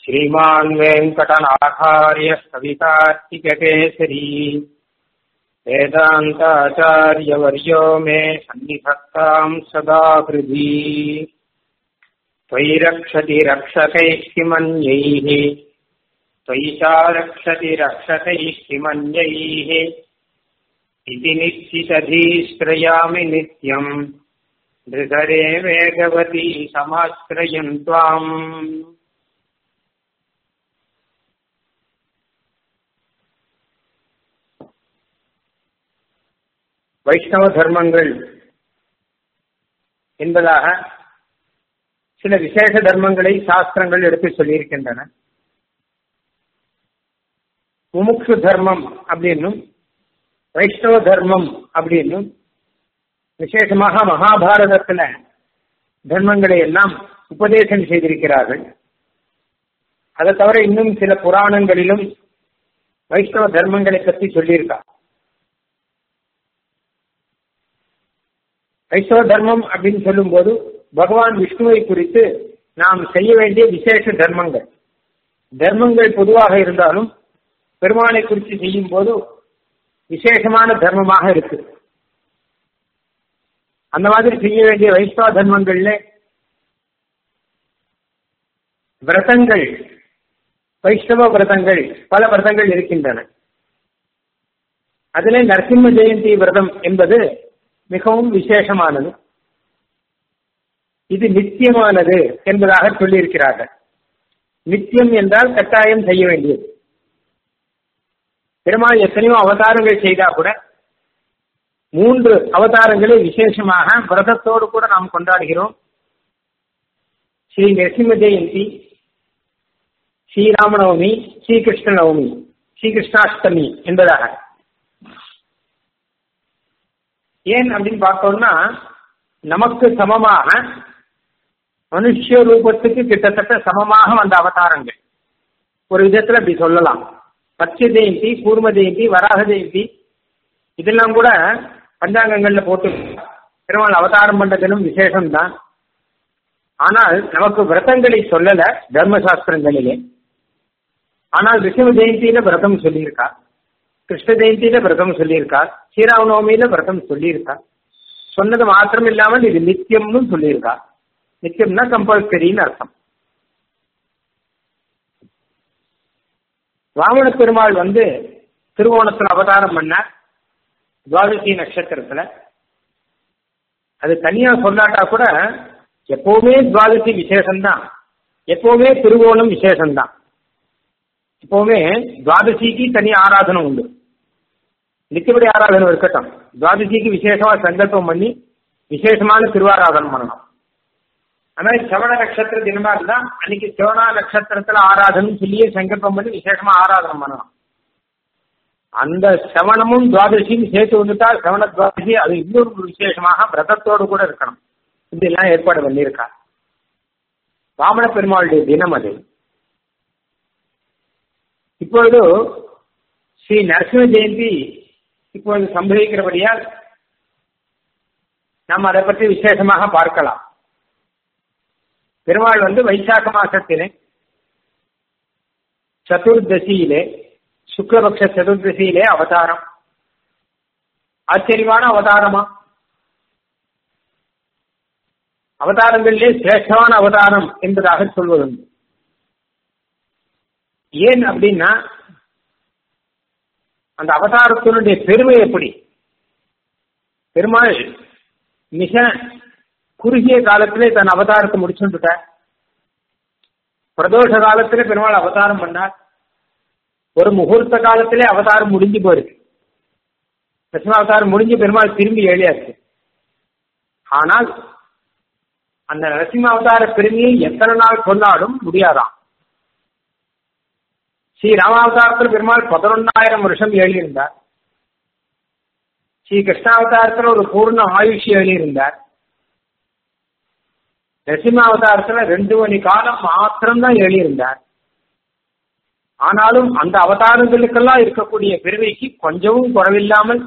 श्रीमान् वेङ्कटनाथार्य कवितार्तिककेसरी वेदान्ताचार्यवर्यो मे सन्निधत्ताम् सदा हृदि त्वयि रक्षति रक्षकैः किमन्यैः त्वयि चा रक्षति रक्षकैः किमन्यैः इति निश्चितधीश्रयामि नित्यम् धृतरे वेगवती समाश्रयन् त्वाम् வைஷ்ணவ தர்மங்கள் என்பதாக சில விசேஷ தர்மங்களை சாஸ்திரங்கள் எடுத்து சொல்லியிருக்கின்றன முமுக்ஷு தர்மம் அப்படின்னும் வைஷ்ணவ தர்மம் அப்படின்னும் விசேஷமாக மகாபாரதத்துல தர்மங்களை எல்லாம் உபதேசம் செய்திருக்கிறார்கள் அதை தவிர இன்னும் சில புராணங்களிலும் வைஷ்ணவ தர்மங்களை பற்றி சொல்லியிருக்கா வைஷ்ணவ தர்மம் அப்படின்னு சொல்லும்போது பகவான் விஷ்ணுவை குறித்து நாம் செய்ய வேண்டிய விசேஷ தர்மங்கள் தர்மங்கள் பொதுவாக இருந்தாலும் பெருமானை குறித்து செய்யும் போது விசேஷமான தர்மமாக இருக்கு அந்த மாதிரி செய்ய வேண்டிய வைஷ்ணவ தர்மங்கள்ல விரதங்கள் வைஷ்ணவ விரதங்கள் பல விரதங்கள் இருக்கின்றன அதிலே நரசிம்ம ஜெயந்தி விரதம் என்பது மிகவும் விசேஷமானது இது நித்தியமானது என்பதாக சொல்லியிருக்கிறார்கள் நித்தியம் என்றால் கட்டாயம் செய்ய வேண்டியது பெருமாள் எத்தனையோ அவதாரங்கள் செய்தா கூட மூன்று அவதாரங்களை விசேஷமாக விரதத்தோடு கூட நாம் கொண்டாடுகிறோம் ஸ்ரீ நரசிம்ம ஜெயந்தி ஸ்ரீராமநவமி ஸ்ரீகிருஷ்ண நவமி ஸ்ரீகிருஷ்ணாஷ்டமி என்பதாக ஏன் அப்படின்னு பார்த்தோம்னா நமக்கு சமமாக மனுஷ ரூபத்துக்கு கிட்டத்தட்ட சமமாக வந்த அவதாரங்கள் ஒரு விதத்துல அப்படி சொல்லலாம் பட்ச ஜெயந்தி கூர்ம ஜெயந்தி வராக ஜெயந்தி இதெல்லாம் கூட பஞ்சாங்கங்கள்ல போட்டு பெருமாள் அவதாரம் பண்ண தினம் விசேஷம்தான் ஆனால் நமக்கு விரதங்களை சொல்லல தர்மசாஸ்திரங்களிலே ஆனால் ரிஷப ஜெயந்தியில விரதம் சொல்லியிருக்கா கிருஷ்ண ஜெயந்தியில விரதம் சொல்லியிருக்கா ஸ்ரீராமநவமியில விரதம் சொல்லியிருக்கா சொன்னது மாத்திரம் இல்லாமல் இது நித்தியம்னு சொல்லியிருக்கா நித்தியம்னா கம்பல்சரின்னு அர்த்தம் வாமன பெருமாள் வந்து திருவோணத்துல அவதாரம் பண்ணார் துவாதசி நட்சத்திரத்துல அது தனியா சொல்லாட்டா கூட எப்பவுமே துவாதசி விசேஷம்தான் எப்பவுமே திருவோணம் விசேஷம்தான் எப்பவுமே துவாதசிக்கு தனி ஆராதனை உண்டு நித்தியபடி ஆராதனை இருக்கட்டும் துவாதசிக்கு விசேஷமா சங்கல்பம் பண்ணி விசேஷமான திருவாராதனம் பண்ணணும் ஆனா சிவன நட்சத்திர தினமா இருந்தா அன்னைக்கு சிவனா நட்சத்திரத்துல ஆராதனை சொல்லியே சங்கல்பம் பண்ணி விசேஷமா ஆராதனம் பண்ணணும் அந்த சவணமும் துவாதசியும் சேர்த்து வந்துட்டா சவண துவாதசி அது இன்னொரு விசேஷமாக விரதத்தோடு கூட இருக்கணும் இதெல்லாம் ஏற்பாடு பண்ணியிருக்கா வாமன பெருமாளுடைய தினம் அது இப்பொழுது ஸ்ரீ நரசிம்ம ஜெயந்தி இப்பொழுது சம்பவிக்கிறபடியால் நாம் அதை பற்றி விசேஷமாக பார்க்கலாம் பெருமாள் வந்து வைசாக மாசத்திலே சதுர்தசியிலே சுக்லபக்ஷ சதுர்தசியிலே அவதாரம் ஆச்சரியமான அவதாரமா அவதாரங்களிலே சிரேஷ்டமான அவதாரம் என்பதாக சொல்வதுண்டு ஏன் அப்படின்னா அந்த அவதாரத்தினுடைய பெருமை எப்படி பெருமாள் மிக குறுகிய காலத்திலே தன் அவதாரத்தை முடிச்சுட்டு பிரதோஷ காலத்திலே பெருமாள் அவதாரம் பண்ணார் ஒரு முகூர்த்த காலத்திலே அவதாரம் முடிஞ்சு போயிருக்கு அவதாரம் முடிஞ்சு பெருமாள் திரும்பி ஏழியாச்சு ஆனால் அந்த நரசிம்ம அவதார பெருமையை எத்தனை நாள் சொன்னாலும் முடியாதாம் ஸ்ரீ ராமாவதாரத்தில் பெருமாள் பதினொன்னாயிரம் வருஷம் எழுதியிருந்தார் ஸ்ரீ கிருஷ்ணாவதாரத்தில் ஒரு பூர்ண ஆயுஷி எழுதியிருந்தார் நரசிம்மாவதாரத்துல ரெண்டு மணி காலம் மாத்திரம்தான் எழுதியிருந்தார் ஆனாலும் அந்த அவதாரங்களுக்கெல்லாம் இருக்கக்கூடிய பெருமைக்கு கொஞ்சமும் குறவில்லாமல்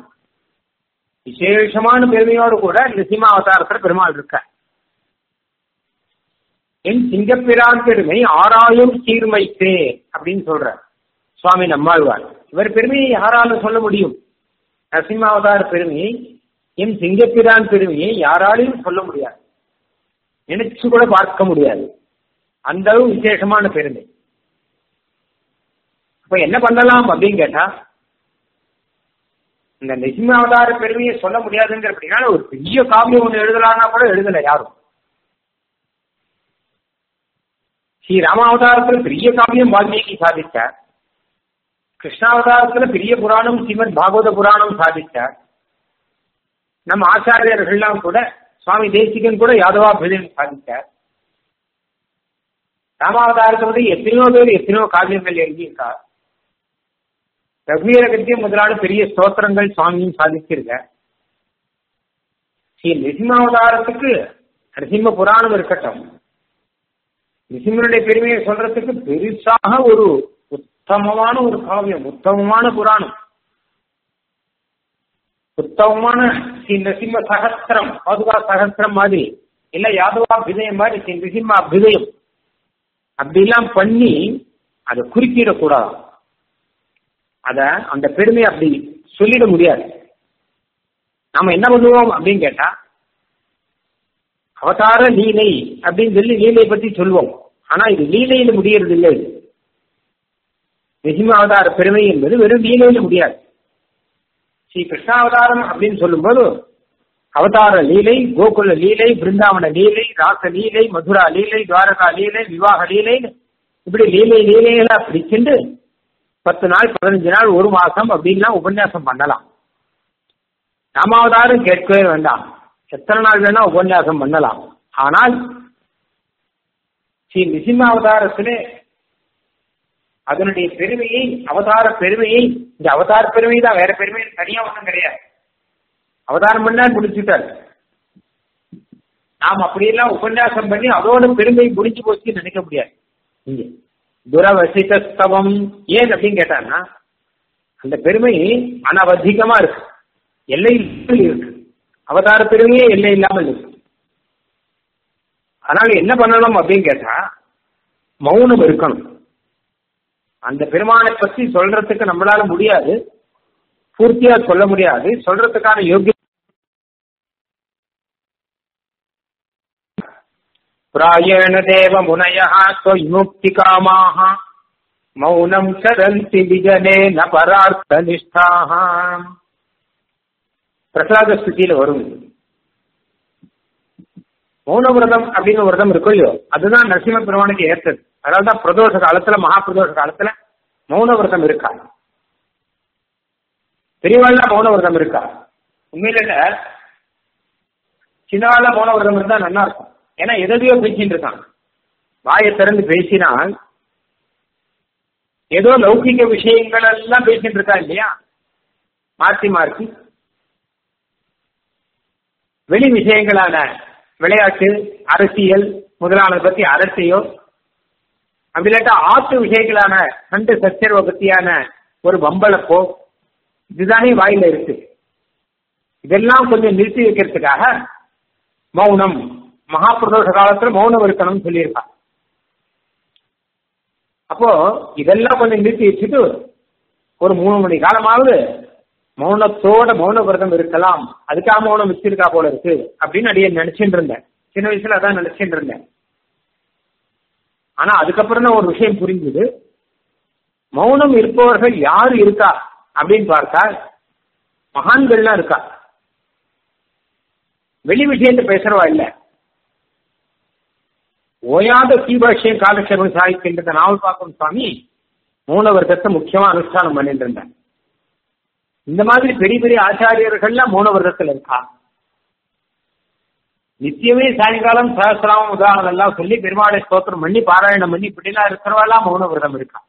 விசேஷமான பெருமையோடு கூட நரசிம்ம அவதாரத்துல பெருமாள் இருக்க என் சிங்கப்பிரான் பெருமை ஆறாயும் சீர்மைத்தே அப்படின்னு சொல்ற சுவாமி நம்மாழ்வார் இவர் பெருமையை யாராலும் சொல்ல முடியும் நரசிம்மாவதார பெருமையை என் சிங்கப்பிரான் பெருமையை யாராலையும் சொல்ல முடியாது நினைச்சு கூட பார்க்க முடியாது அந்த அளவு விசேஷமான பெருமை அப்ப என்ன பண்ணலாம் அப்படின்னு கேட்டா இந்த நெசிம்மாவதார பெருமையை சொல்ல முடியாதுங்கிற அப்படின்னா ஒரு பெரிய காவியம் ஒண்ணு எழுதலாம்னா கூட எழுதல யாரும் ஸ்ரீ ராமாவதாரத்துல பெரிய காவியம் வால்மீகி சாதிச்சார் கிருஷ்ணாவதாரத்துல பெரிய புராணம் ஸ்ரீமத் பாகவத புராணம் சாதிச்சார் நம்ம ஆச்சாரியர்கள்லாம் கூட சுவாமி தேசிகன் கூட யாதவாபிதம் சாதிச்சார் ராமாவதாரத்தை வந்து எத்தனையோ பேர் எத்தனையோ காவியங்கள் எழுதியிருக்கார் ரகுவீர கத்தியம் முதலான பெரிய ஸ்தோத்திரங்கள் சுவாமியும் சாதிச்சிருக்க ஸ்ரீ நிசிம்மாவதாரத்துக்கு நரசிம்ம புராணம் இருக்கட்டும் நிசிம்மனுடைய பெருமையை சொல்றதுக்கு பெருசாக ஒரு உத்தமமான ஒரு காவியம் உத்தமமான புராணம் உத்தமமான ஸ்ரீ நரசிம்ம சகஸ்திரம் பாதுகா சகஸ்திரம் மாதிரி இல்ல யாதவா அபிதயம் மாதிரி ஸ்ரீ நரசிம்ம அபிதயம் அப்படிலாம் பண்ணி அதை குறுக்கிடக்கூடாது அத அந்த பெருமையை அப்படி சொல்லிட முடியாது நாம என்ன பண்ணுவோம் அப்படின்னு கேட்டா அவதார லீலை அப்படின்னு சொல்லி லீலை பத்தி சொல்லுவோம் ஆனா இது லீலையில முடியறது இல்லை இது நிசிம்ம அவதார பெருமை என்பது வெறும் லீலையில முடியாது ஸ்ரீ கிருஷ்ணாவதாரம் அப்படின்னு சொல்லும்போது அவதார லீலை கோகுல லீலை பிருந்தாவன லீலை ராச லீலை மதுரா லீலை துவாரகா லீலை விவாக லீலை இப்படி லீலை லீலைகளா பிடிச்சிட்டு பத்து நாள் பதினஞ்சு நாள் ஒரு மாசம் அப்படின்லாம் உபன்யாசம் பண்ணலாம் ராமாவதாரம் கேட்கவே வேண்டாம் எத்தனை நாள் வேணா உபன்யாசம் பண்ணலாம் ஆனால் ஸ்ரீ நிசிம்மாவதாரத்திலே அதனுடைய பெருமையை அவதார பெருமையை இந்த அவதார பெருமை தான் வேற பெருமை தனியா ஒன்றும் கிடையாது அவதாரம் பண்ணா முடிச்சுட்டார் நாம் அப்படியெல்லாம் உபன்யாசம் பண்ணி அதோட பெருமை முடிஞ்சு போச்சு நினைக்க முடியாது இங்க துரவசிதஸ்தவம் ஏன் அப்படின்னு கேட்டான்னா அந்த பெருமை அனவதிகமா இருக்கு எல்லை இருக்கு அவதார பெருமையே எல்லை இல்லாமல் இருக்கு அதனால என்ன பண்ணணும் அப்படின்னு கேட்டா மௌனம் இருக்கணும் அந்த பெருமானை பத்தி சொல்றதுக்கு நம்மளால முடியாது பூர்த்தியா சொல்ல முடியாது சொல்றதுக்கான யோகிய பிராயண தேவ முனய விமுக்தி காமாக மௌனம் சரந்தி விஜனே ந பரார்த்த நிஷ்டாக பிரசாத ஸ்திதியில வரும் மௌன விரதம் அப்படின்னு ஒரு விரதம் இருக்கும் இல்லையோ அதுதான் நரசிம்ம பெருமானுக்கு ஏற்றது அதனால்தான் பிரதோஷ காலத்துல மகா பிரதோஷ காலத்துல மௌன விரதம் இருக்கா பெரியவாள்ல மௌன விரதம் இருக்கா உண்மையில இல்ல சின்னவாள்ல மௌன விரதம் இருந்தா நல்லா இருக்கும் ஏன்னா எதையோ பேசிட்டு இருக்கான் வாயை திறந்து பேசினால் ஏதோ லௌகிக விஷயங்கள் எல்லாம் பேசிட்டு இருக்கா இல்லையா மாற்றி மாற்றி வெளி விஷயங்களான விளையாட்டு அரசியல் முதலானதை பத்தி அரசியோ அப்படி இல்லாட்டா ஆத்து விஷயங்களான சண்டை சச்சரவை பத்தியான ஒரு பம்பளப்போ இதுதானே வாயில இருக்கு இதெல்லாம் கொஞ்சம் நிறுத்தி வைக்கிறதுக்காக மௌனம் மகாபிரதோஷ காலத்துல மௌனம் இருக்கணும்னு சொல்லியிருக்கான் அப்போ இதெல்லாம் கொஞ்சம் நிறுத்தி வச்சுட்டு ஒரு மூணு மணி காலமாவது மௌனத்தோட மௌன விரதம் இருக்கலாம் அதுக்காக மௌனம் வச்சிருக்கா போல இருக்கு அப்படின்னு அடியே நினைச்சுட்டு இருந்தேன் சின்ன வயசுல அதான் நினைச்சுட்டு இருந்தேன் ஆனா அதுக்கப்புறம் தான் ஒரு விஷயம் புரிஞ்சுது மௌனம் இருப்பவர்கள் யாரு இருக்கா அப்படின்னு பார்த்தா மகான்கள்லாம் இருக்கா வெளி விஷயத்தை பேசுறவா இல்ல ஓயாத கீபாஷியம் காலக்ஷேபம் சாதிக்கின்ற நாவல் பார்க்கும் சுவாமி மௌன விரதத்தை முக்கியமா அனுஷ்டானம் பண்ணிட்டு இருந்தேன் இந்த மாதிரி பெரிய பெரிய ஆச்சாரியர்கள்லாம் மௌன விரதத்துல இருக்கா நித்தியமே சாயங்காலம் சகசிராமம் உதாரணம் எல்லாம் சொல்லி பெருமாளை ஸ்தோத்திரம் பண்ணி பாராயணம் பண்ணி இப்படிலாம் இருக்கிறவாலாம் மௌன விரதம் இருக்கா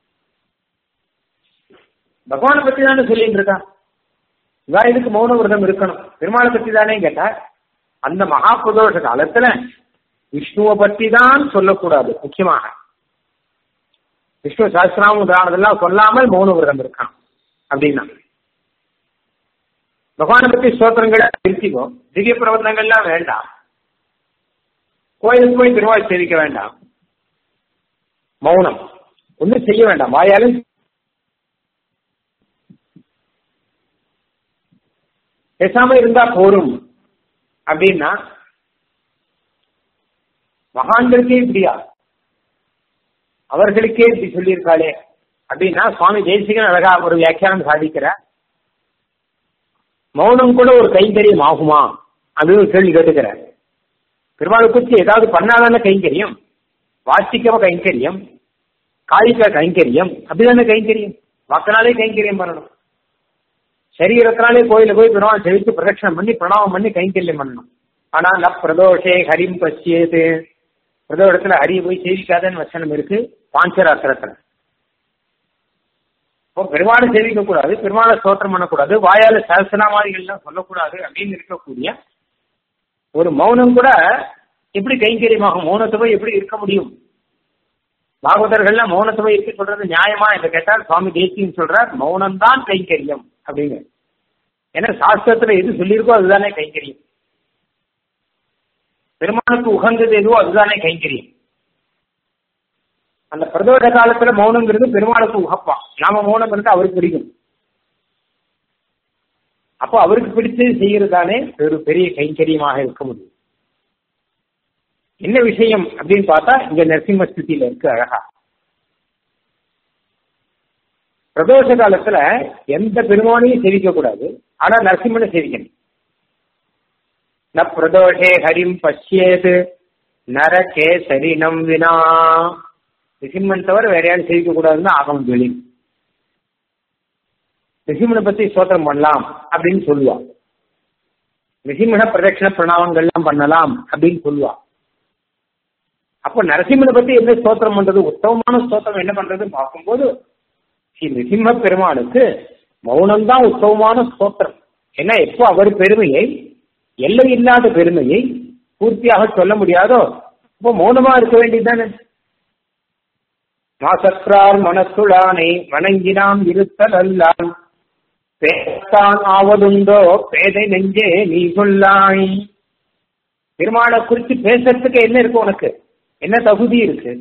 பகவானை பத்தி தானே சொல்லிட்டு இருக்கா இவா இதுக்கு மௌன விரதம் இருக்கணும் பெருமாளை பத்தி தானே கேட்டா அந்த மகா பிரதோஷ காலத்துல விஷ்ணுவை பத்தி தான் சொல்லக்கூடாது முக்கியமாக விஷ்ணு சாஸ்திராம உதாரணத்தெல்லாம் சொல்லாமல் மௌன விரதம் இருக்கான் அப்படின்னா பகவானை பத்தி ஸ்தோத்திரங்களை நிறுத்திக்கோ திவ்ய பிரபந்தங்கள்லாம் வேண்டாம் கோயிலுக்கு போய் பெருமாள் சேவிக்க வேண்டாம் மௌனம் ஒன்றும் செய்ய வேண்டாம் வாயாலும் பேசாம இருந்தா போரும் அப்படின்னா மகான்களுக்கே இப்படியா அவர்களுக்கே இப்படி சொல்லியிருக்காளே அப்படின்னா சுவாமி தேசிகன் அழகா ஒரு வியாக்கியானம் சாதிக்கிறார் மௌனம் கூட ஒரு கைங்கரியம் ஆகுமா அப்படின்னு ஒரு கேள்வி கேட்டுக்கிறார் பெருமாளை குறித்து ஏதாவது பண்ணாதான கைங்கரியம் வாசிக்கவ கைங்கரியம் காய்க்க கைங்கரியம் அப்படிதானே கைங்கரியம் வாக்கினாலே கைங்கரியம் பண்ணணும் சரீரத்தினாலே கோயில போய் பெருமாள் செவித்து பிரதட்சணம் பண்ணி பிரணாமம் பண்ணி கைங்கரியம் பண்ணணும் ஆனா ந பிரதோஷே ஹரிம் பசியது பிரதோஷத்துல ஹரிய போய் சேவிக்காதன்னு வச்சனம் இருக்கு பாஞ்சராத்திரத்துல இப்போ பெருமாளை சேவிக்க கூடாது பெருமாளை ஸ்தோத்திரம் பண்ணக்கூடாது வாயால சகசனாமாதிகள்லாம் சொல்லக்கூடாது அப்படின்னு இருக்கக்கூடிய ஒரு மௌனம் கூட எப்படி கைங்கரியமாகும் மௌனத்தை போய் எப்படி இருக்க முடியும் பாகவதர்கள்லாம் மௌனத்தை போய் இருக்க சொல்றது நியாயமா என்று கேட்டால் சுவாமி தேசியம் சொல்றார் மௌனம் தான் கைங்கரியம் அப்படிங்க ஏன்னா சாஸ்திரத்துல எது சொல்லியிருக்கோ அதுதானே கைங்கரியம் பெருமானுக்கு உகந்தது எதுவோ அதுதானே கைங்கரியம் அந்த பிரதோஷ காலத்துல மௌனங்கிறது பெருமாளுக்கு உகப்பான் நாம மௌனம் இருந்தா அவருக்கு பிடிக்கும் அப்போ அவருக்கு பிடிச்சது செய்யறதானே ஒரு பெரிய கைங்கரியமாக இருக்க முடியும் என்ன விஷயம் அப்படின்னு பார்த்தா இங்க நரசிம்ம ஸ்திதியில இருக்கு அழகா பிரதோஷ காலத்துல எந்த பெருமானையும் சேவிக்க கூடாது ஆனா நரசிம்மனை சேவிக்கணும் ந பிரதோஷே ஹரிம் பசியேது நரகே சரினம் வினா நரசிம்மன் தவிர வேற யாரும் சேவிக்க கூடாதுன்னு ஆகமம் சொல்லி நரசிம்மனை பத்தி ஸ்தோத்திரம் பண்ணலாம் அப்படின்னு சொல்லுவா நரசிம்மன பிரதட்சண பிரணாமங்கள்லாம் பண்ணலாம் அப்படின்னு சொல்லுவா அப்போ நரசிம்மனை பத்தி என்ன ஸ்தோத்திரம் பண்றது உத்தமமான ஸ்தோத்திரம் என்ன பண்றதுன்னு பார்க்கும்போது ஸ்ரீ நரசிம்ம பெருமானுக்கு மௌனம்தான் உத்தமமான ஸ்தோத்திரம் ஏன்னா எப்போ அவர் பெருமையை எல்லை இல்லாத பெருமையை பூர்த்தியாக சொல்ல முடியாதோ இப்போ மௌனமா இருக்க வேண்டியதுதானே மாசற்றார் மனசுளானை வணங்கினாம் இருத்தல் அல்லான் பேசத்தான் ஆவதுண்டோ பேதை நெஞ்சே நீ சொல்லாய் பெருமாளை குறித்து பேசுறதுக்கு என்ன இருக்கு உனக்கு என்ன தகுதி இருக்கு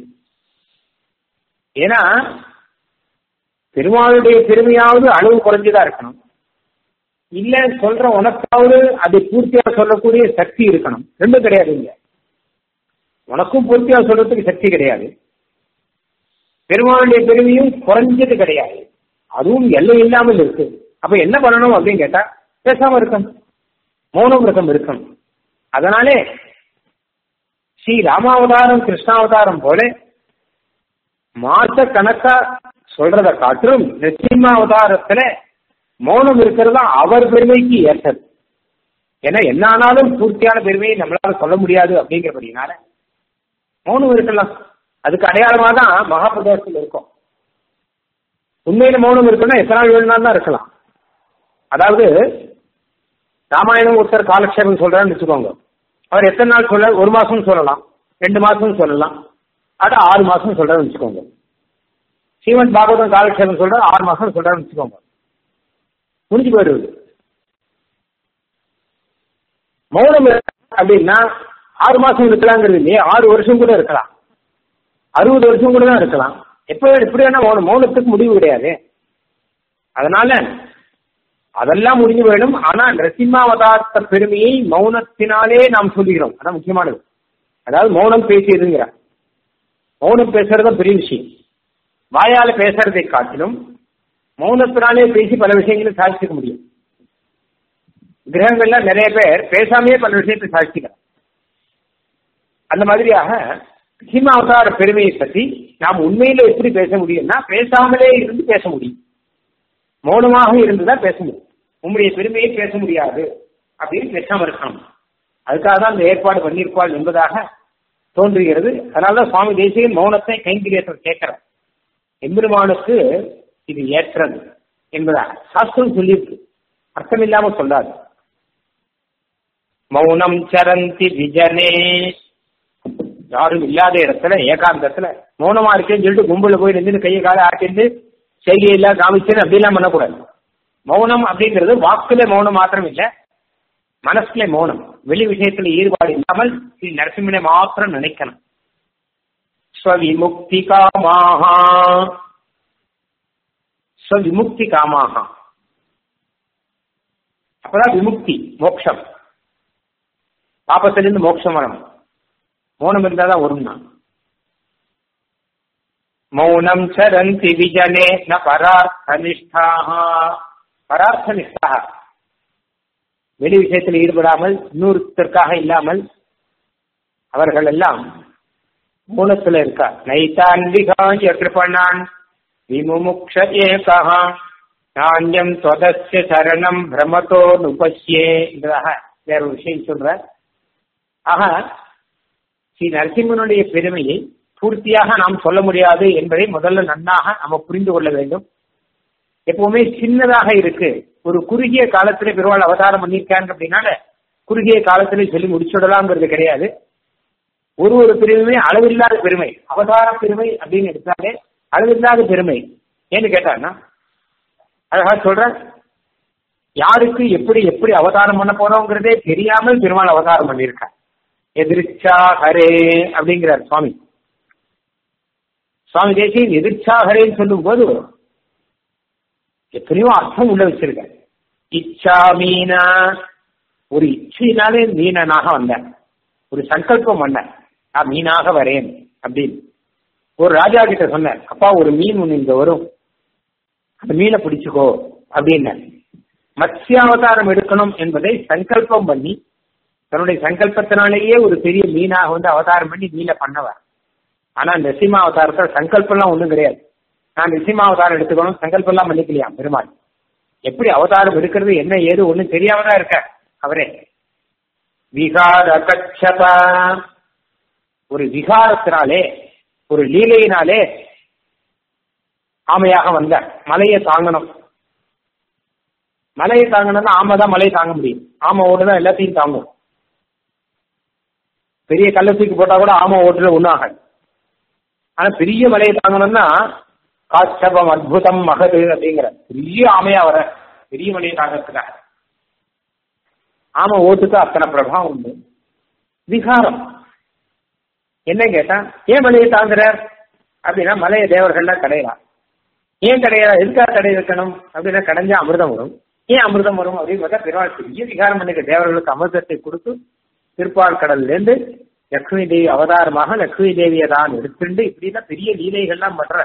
ஏன்னா பெருமாளுடைய பெருமையாவது அளவு குறைஞ்சதா இருக்கணும் இல்ல சொல்ற உனக்காவது அதை பூர்த்தியா சொல்லக்கூடிய சக்தி இருக்கணும் ரெண்டும் கிடையாது இங்க உனக்கும் பூர்த்தியா சொல்றதுக்கு சக்தி கிடையாது பெருமாளுடைய பெருமையும் குறைஞ்சது கிடையாது அதுவும் எல்லை இல்லாமல் இருக்கு அப்ப என்ன பண்ணணும் அப்படின்னு கேட்டா பேசாம இருக்கணும் மௌன விரதம் இருக்கணும் அதனாலே ஸ்ரீ ராமாவதாரம் கிருஷ்ணாவதாரம் போல மாச கணக்கா சொல்றத காட்டிலும் நிச்சயமாவதாரத்துல மௌனம் இருக்கிறதா அவர் பெருமைக்கு ஏற்றது ஏன்னா என்ன ஆனாலும் பூர்த்தியான பெருமையை நம்மளால சொல்ல முடியாது அப்படிங்கிறபடினால மௌனம் இருக்கலாம் அதுக்கு அடையாளமா தான் மகாபிரதோஷத்தில் இருக்கும் உண்மையில மௌனம் இருக்குன்னா எத்தனை நாள் வேணும்னா தான் இருக்கலாம் அதாவது ராமாயணம் ஒருத்தர் காலக்ஷேபம் சொல்றான்னு வச்சுக்கோங்க அவர் எத்தனை நாள் சொல்ல ஒரு மாசம் சொல்லலாம் ரெண்டு மாசம் சொல்லலாம் அது ஆறு மாசம் சொல்றான்னு வச்சுக்கோங்க ஸ்ரீமத் பாகவதம் காலக்ஷேபம் சொல்ற ஆறு மாசம் சொல்றான்னு வச்சுக்கோங்க முடிஞ்சு போயிடுவது மௌனம் அப்படின்னா ஆறு மாசம் இருக்கலாங்கிறது இல்லையே ஆறு வருஷம் கூட இருக்கலாம் அறுபது வருஷம் கூட தான் இருக்கலாம் எப்ப எப்படி வேணா மௌனம் மௌனத்துக்கு முடிவு கிடையாது அதனால அதெல்லாம் முடிஞ்சு போயிடும் ஆனா நரசிம்மாவதாரத்த பெருமையை மௌனத்தினாலே நாம் சொல்லுகிறோம் அதான் முக்கியமானது அதாவது மௌனம் பேசியதுங்கிற மௌனம் பேசுறது பெரிய விஷயம் வாயால பேசுறதை காட்டிலும் மௌனத்தினாலே பேசி பல விஷயங்களை சாதிச்சுக்க முடியும் கிரகங்கள்ல நிறைய பேர் பேசாமையே பல விஷயத்தை சாதிச்சுக்கிறார் அந்த மாதிரியாக சிம்ம அவதார பெருமையை பற்றி நாம் உண்மையில எப்படி பேச முடியும்னா பேசாமலே இருந்து பேச முடியும் மௌனமாக இருந்துதான் பேச முடியும் உங்களுடைய பெருமையை பேச முடியாது அப்படின்னு பேசாம இருக்கணும் அதுக்காக தான் அந்த ஏற்பாடு பண்ணியிருப்பாள் என்பதாக தோன்றுகிறது அதனாலதான் சுவாமி தேசிகன் மௌனத்தை கைங்கிரியத்தில் கேட்கிறார் எம்பெருமானுக்கு இது ஏற்றது என்பதாக சாஸ்திரம் சொல்லியிருக்கு அர்த்தம் இல்லாம சொல்லாது மௌனம் சரந்தி விஜனே யாரும் இல்லாத இடத்துல ஏகாந்தத்துல மௌனமா இருக்கேன்னு சொல்லிட்டு கும்பல போய் நின்று கையை காலை ஆட்டிட்டு செய்கையில காமிச்சுன்னு அப்படிலாம் பண்ணக்கூடாது மௌனம் அப்படிங்கிறது வாக்குல மௌனம் மாத்திரம் இல்ல மனசுல மௌனம் வெளி விஷயத்துல ஈடுபாடு இல்லாமல் ஸ்ரீ நரசிம்மனை மாத்திரம் நினைக்கணும் ஸ்வவிமுக்தி காமாகா ஸ்வவிமுக்தி காமாகா அப்பதான் விமுக்தி மோட்சம் பாப்பத்திலிருந்து மோட்சம் வரணும் மௌனம் இருந்தாதான் வரும்னா மௌனம் சரந்தி விஜனே ந பரார்த்தனிஷ்டாக பரார்த்தனிஷ்டாக வெளி விஷயத்தில் ஈடுபடாமல் இன்னொருத்தருக்காக இல்லாமல் அவர்கள் எல்லாம் மௌனத்துல இருக்கா நைதான் விகாய கிருபணான் விமுமுக்ஷ ஏகா நாண்யம் தொதஸ்ய சரணம் பிரமத்தோ நுபஸ்யே என்றதாக வேற ஒரு விஷயம் சொல்ற ஆக ஸ்ரீ நரசிம்மனுடைய பெருமையை பூர்த்தியாக நாம் சொல்ல முடியாது என்பதை முதல்ல நன்னாக நம்ம புரிந்து கொள்ள வேண்டும் எப்பவுமே சின்னதாக இருக்கு ஒரு குறுகிய காலத்துல பெருமாள் அவதாரம் பண்ணியிருக்காங்க அப்படின்னால குறுகிய காலத்துல சொல்லி முடிச்சுடலாம்ங்கிறது கிடையாது ஒரு ஒரு பெருமையுமே அளவில்லாத பெருமை அவதார பெருமை அப்படின்னு எடுத்தாலே அளவில்லாத பெருமை ஏன்னு கேட்டான்னா அழகா சொல்ற யாருக்கு எப்படி எப்படி அவதாரம் பண்ண போறோங்கிறதே தெரியாமல் பெருமாள் அவதாரம் பண்ணியிருக்கார் எதிர்ச்சா ஹரே அப்படிங்கிறார் சுவாமி சுவாமி தேசியன் எதிர்ச்சா ஹரேன்னு சொல்லும் போது எத்தனையோ அர்த்தம் உள்ள வச்சிருக்க இச்சா மீனா ஒரு இச்சையினாலே மீனனாக வந்தேன் ஒரு சங்கல்பம் வந்தேன் நான் மீனாக வரேன் அப்படின்னு ஒரு ராஜா கிட்ட சொன்னேன் அப்பா ஒரு மீன் ஒன்று இங்க வரும் அந்த மீனை பிடிச்சுக்கோ அப்படின்னு மத்ஸ்யாவதாரம் எடுக்கணும் என்பதை சங்கல்பம் பண்ணி தன்னுடைய சங்கல்பத்தினாலேயே ஒரு பெரிய மீனாக வந்து அவதாரம் பண்ணி மீனை பண்ணவர் ஆனா நரசிம்ம அவதாரத்தில் சங்கல்பம்லாம் ஒன்றும் கிடையாது நான் நரசிம்ம அவதாரம் எடுத்துக்கணும் சங்கல்பம் எல்லாம் பண்ணிக்கலையா பெருமாள் எப்படி அவதாரம் எடுக்கிறது என்ன ஏது ஒன்றும் தெரியாமதான் இருக்க அவரே விகார கச்சப ஒரு விகாரத்தினாலே ஒரு லீலையினாலே ஆமையாக வந்த மலையை தாங்கணும் மலையை தாங்கணும்னா ஆமை தான் மலையை தாங்க முடியும் ஆமை ஓடுதான் எல்லாத்தையும் தாங்கும் பெரிய கல்ல தூக்கி போட்டா கூட ஆமை ஓட்டுல ஒன்றாகாது ஆனா பெரிய மலையை தாங்கணும்னா காட்சபம் அற்புதம் மகது அப்படிங்கிற பெரிய ஆமையா வர பெரிய மலையை தாங்கிறதுக்காக ஆமை ஓட்டுக்கு அத்தனை பிரபாவம் உண்டு விகாரம் என்ன கேட்டா ஏன் மலையை தாங்குறார் அப்படின்னா மலையை தேவர்கள்லாம் கடையலாம் ஏன் கடையா எதுக்காக கடை வைக்கணும் அப்படின்னா கடைஞ்சா அமிர்தம் வரும் ஏன் அமிர்தம் வரும் அப்படின்னு பார்த்தா பெருமாள் பெரிய விகாரம் பண்ணிக்க தேவர்களுக்கு அமிர்தத்தை கொடுத்து திருப்பால் கடல்ல இருந்து லக்ஷ்மி தேவி அவதாரமாக லக்ஷ்மி தேவியை தான் எடுத்துண்டு இப்படிதான் பெரிய லீலைகள்லாம் பண்ற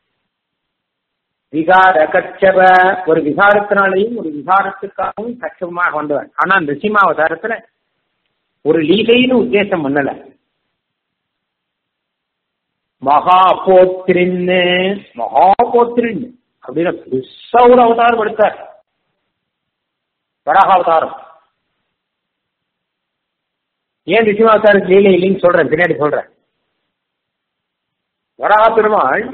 விகார கச்சப ஒரு விகாரத்தினாலையும் ஒரு விகாரத்துக்காகவும் கச்சபமாக வந்தவன் ஆனா நிருசிம்ம அவதாரத்துல ஒரு லீலைன்னு உத்தேசம் பண்ணல மகா போத்திரின்னு மகா போத்திரின்னு அப்படின்னு பெருசா ஒரு அவதாரம் எடுத்தார் வராக அவதாரம் ஏன் நிசிமாவதாரம் லீலை இல்லைன்னு சொல்றேன் பின்னாடி சொல்றேன் வராக பெருமாள்